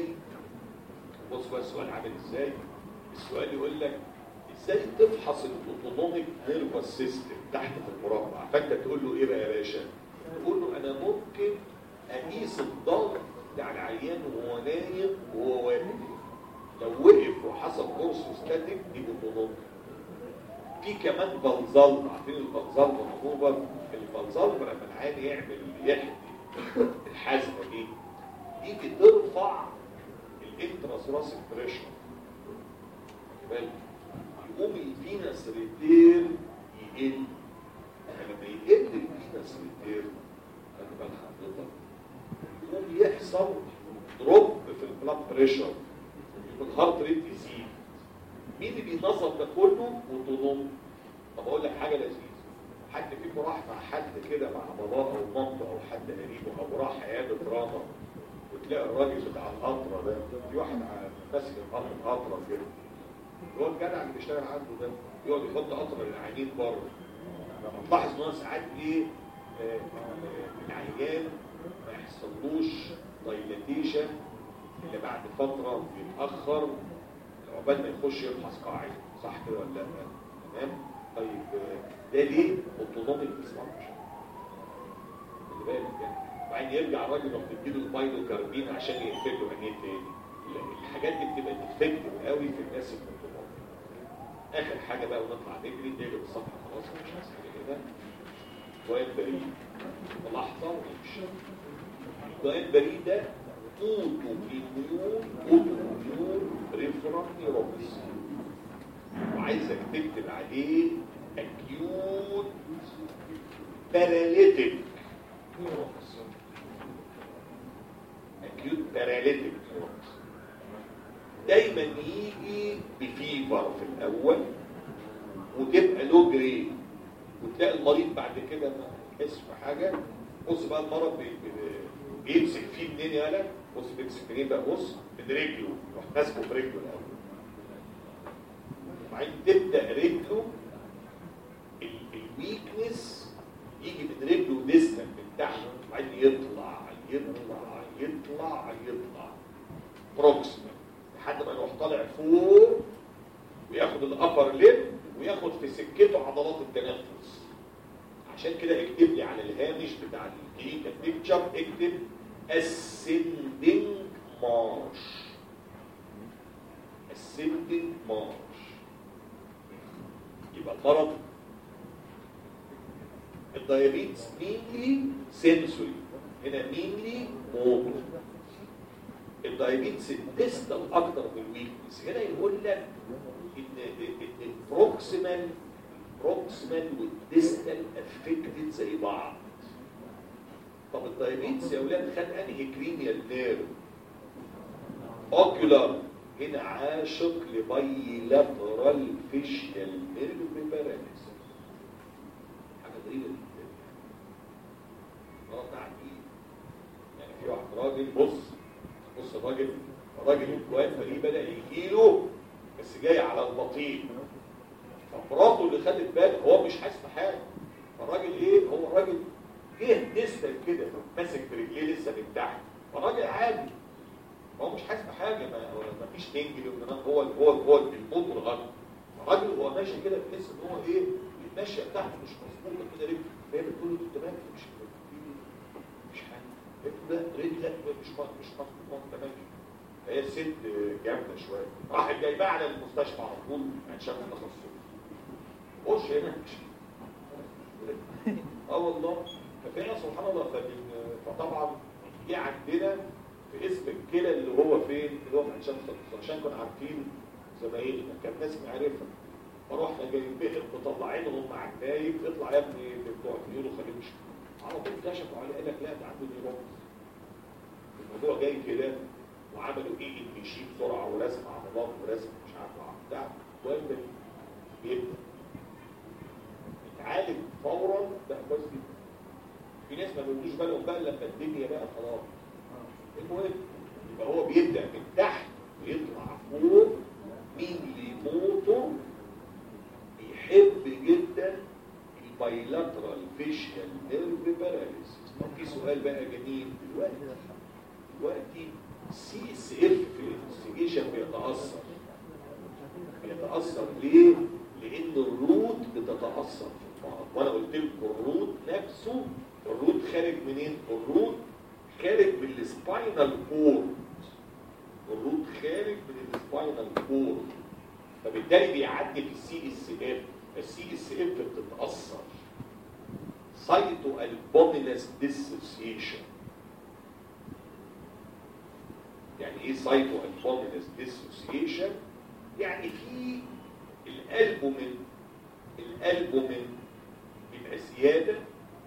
بص بقى السؤال عامل ازاي السؤال يقول لك ازاي تفحص الاوتونوميك نيرفس سيستم تحت في المربع فانت تقول له ايه بقى يا باشا تقول له انا ممكن اقيس الضغط بتاع العيان وهو نايم وهو واقف لو وقف وحصل كورس ستاتيك دي اوتونوميك في كمان بلزلط عارفين البلزلط مطلوبه البلزلط لما العيان يعمل يحدي الحزمه دي دي بترفع الانتراسراسيك بريشر بالك يقوم الفينس ريتير يقل لما يقل الفينس ريتير خلي بال حضرتك يقوم يحصل دروب في البلاد بريشر والهارت ريت يزيد مين اللي بينظم ده كله اوتونومي طب اقول لك حاجه لذيذه حد فيكم راح مع حد كده مع باباه او مامته او حد قريبه او راح عياده راما وتلاقي الراجل بتاع القطره ده في واحد ع- ماسك القطره كده هو الجدع اللي بيشتغل عنده ده يقعد يحط قطره للعيانين بره تلاحظ ان هو ساعات ايه آه، آه، العيان ما يحصلوش دايلاتيشن الا بعد فتره بيتاخر عقبال ما يخش يفحص قاعده صح كده ولا لا تمام طيب آه، ده ليه اوتونوميك ديسفانكشن خلي بالك يعني وبعدين يرجع الراجل لما تديله البايلو كاربين عشان يقفل له عينيه تاني لا، الحاجات دي بتبقى ديفكتيف قوي في الناس المطلوبات اخر حاجه بقى ونطلع نجري نقلب الصفحه خلاص مش عايز حاجه كده دعاء بريد لحظه ونمشي دعاء بريد ده اوتو اميون اوتو اميون ريفرال نيوروباثي وعايزك تكتب عليه اكيوت باراليتيك نيوروباثي اكيوت باراليتيك نيوروباثي دايما يجي بفيفر في الاول وتبقى لو جريد وتلاقي المريض بعد كده ما يحس بحاجه بص بقى المرض بي- بي- بيمسك فيه منين يالا بص بيمسك منين بقى بص من رجله يروح ماسكه في رجله الاول وبعدين تبدا رجله ال- الويكنس يجي من رجله ديستنت من تحت وبعدين يطلع يطلع يطلع يطلع بروكسيمال لحد ما يروح طالع فوق وياخد الابر ليب وياخد في سكته عضلات التنفس عشان كده اكتب لي على الهامش بتاع الكلينيكال بيكتشر اكتب ascending march ascending march يبقى المرض الدايابيتس مينلي سنسوري هنا مينلي موتور الدايابيتس الديستال اكتر من الويكنس هنا يقول لك ان ان البروكسيمال البروكسيمال والديستال افكتد زي بعض طب الدايابيتس يا اولاد خد انهي كرينيال نيرف اوكيولار هنا عاشق لبايلاترال فيشيال نيرف باراليس حاجه غريبه جدا مرض ده عجيب يعني في واحد راجل بص بص الراجل الراجل الكوان فريق بدا يجيله بس جاي على البطيء فمراته اللي خدت بالك هو مش حاسس بحاجه فالراجل ايه هو الراجل جه ديستال كده ماسك في رجليه لسه من تحت فالراجل عادي هو مش حاسس بحاجه ما هو ما فيش تنجل وإنما هو هو هو الموت والغلط الراجل هو ماشي كده تحس ان هو ايه المشيه بتاعته مش مظبوطه كده رجله فهي بتقول له انت مالك مش مش حاجه لا رجلك مش مظبوط مش مظبوط تمام هي ست جامده شويه راح جايبها على المستشفى على طول عشان تخصص خش هنا اه والله ففي ناس سبحان الله فبن- فطبعا جه عندنا في اسم الكلى اللي هو فين اللي هو في عشان عشان كنا عارفين زمايلنا كان ناس معرفه فروحنا جايبين مطلعينهم مع النايب اطلع يا ابني بتوع نيورو خليه مش على طول كشفوا عليه قال لك لا ده عنده نيورو الموضوع جاي كده وعملوا ايه ان بيشيل بسرعه ورسم عضلات ورسم مش عارف بتاع المهم بيبدا يتعالج فورا ده كويس جدا في ناس ما بيقولوش بالهم بقى لما الدنيا بقى خلاص المهم يبقى هو بيبدا من تحت ويطلع فوق مين اللي يموته بيحب جدا البايلاترال فيشيال نيرف باراليسيس طب في سؤال بقى جميل دلوقتي دلوقتي سي اس اف في الانفستيجيشن بيتاثر بيتاثر ليه؟ لان الروت بتتاثر في البعض وانا قلت لكم الروت نفسه الروت خارج منين؟ الروت خارج من السباينال كورد الروت خارج من السباينال كورد فبالتالي بيعدي في السي اس اف السي اس اف بتتاثر سايتو البومينس ديسوسيشن يعني ايه سايتو البومينس ديسوسيشن يعني في الالبومين الالبومين بيبقى زياده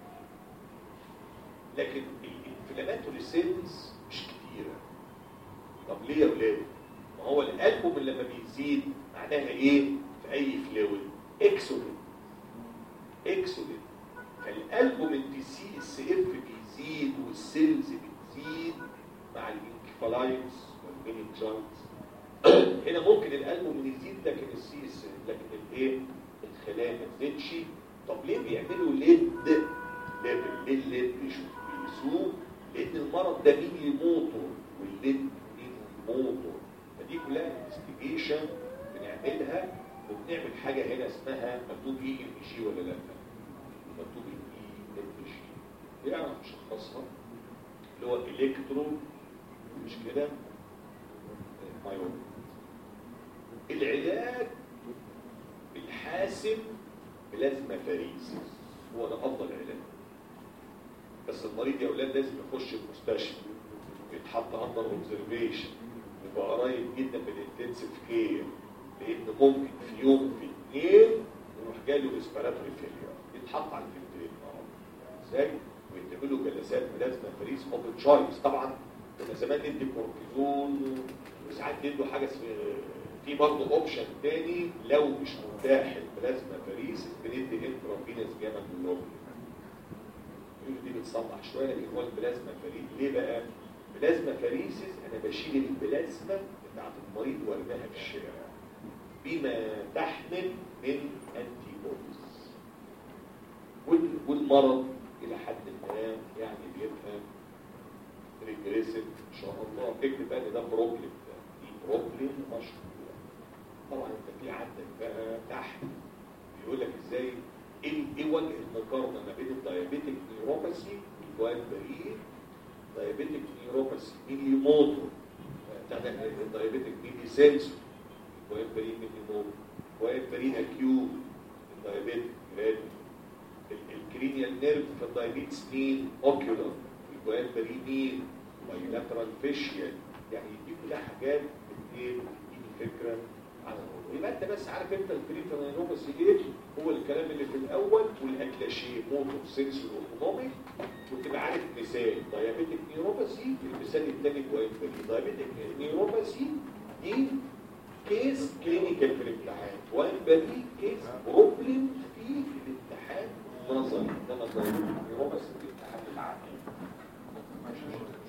لكن الانفلاماتوري سيلز مش كتيره طب ليه يا ولاد ما هو الالبومين لما بيزيد معناها ايه في اي فلويد اكسودين اكسودين فالالبومين في سي اس اف بيزيد والسيلز بتزيد مع الانكفالايتس والمينينجايتس هنا ممكن الالبومين يزيد لكن السي اس لكن الايه الخلايا ما تزيدش طب ليه بيعملوا ليد ليفل ليه الليد بيقيسوه لان المرض ده مين يموته والليد مين يموته فدي كلها انفستيجيشن بنعملها وبنعمل حاجه هنا اسمها مكتوب اي ام جي ولا لا مكتوب اي ام جي يعرف يشخصها اللي هو الكترو مش كده مايوم العلاج الحاسم بلازما فريسيس هو ده افضل علاج بس المريض يا اولاد لازم يخش المستشفى يتحط اندر اوبزرفيشن يبقى قريب جدا من الانتنسيف كير لان ممكن في يوم في اثنين يروح جاله اسبيراتوري فيلير يتحط على الفلترين ازاي ويتعملوا جلسات بلازما فريس اوبن تشويس طبعا كنا زمان ندي كورتيزون وساعات ندوا حاجه اسمها في برضه اوبشن تاني لو مش متاح البلازما فريس بندي انترافينس جاما جلوبين دي بتصلح شويه لكن هو البلازما فريس ليه بقى؟ بلازما فريسز انا بشيل البلازما بتاعت المريض وارميها في الشارع بما تحمل من انتي بوديز والمرض الى حد ما يعني بيبقى ريجريسيف ان شاء الله اكتب بقى ان ده بروبلم ده دي بروبلم مشهور طبعا انت في عندك بقى تحت بيقول لك ازاي ايه ايه وجه المقارنه ما بين الدايابيتك نيوروباثي والبريء دايابيتك نيوروباثي مين يموتوا الدايابيتك مين سنسور والبريء مين يموتوا والبريء اكيوت الدايابيتك راديو الكرينيال نيرف في الدايابيتس مين اوكيولار البريء مين بايلاترال فيشيال يعني دي كلها حاجات بتديني فكره عن الموضوع يبقى انت بس عارف انت البريتانينوباثي ايه هو الكلام اللي في الاول والاكلاشيه موتور سنسور اوتونوميك وتبقى عارف مثال دايابيتك نيوروباثي المثال الثاني كويس دايابيتك نيوروباثي دي كيس كلينيكال في الامتحان وانبري كيس بروبلم في الامتحان نظري انما الدايابيتك نيوروباثي في الامتحان العملي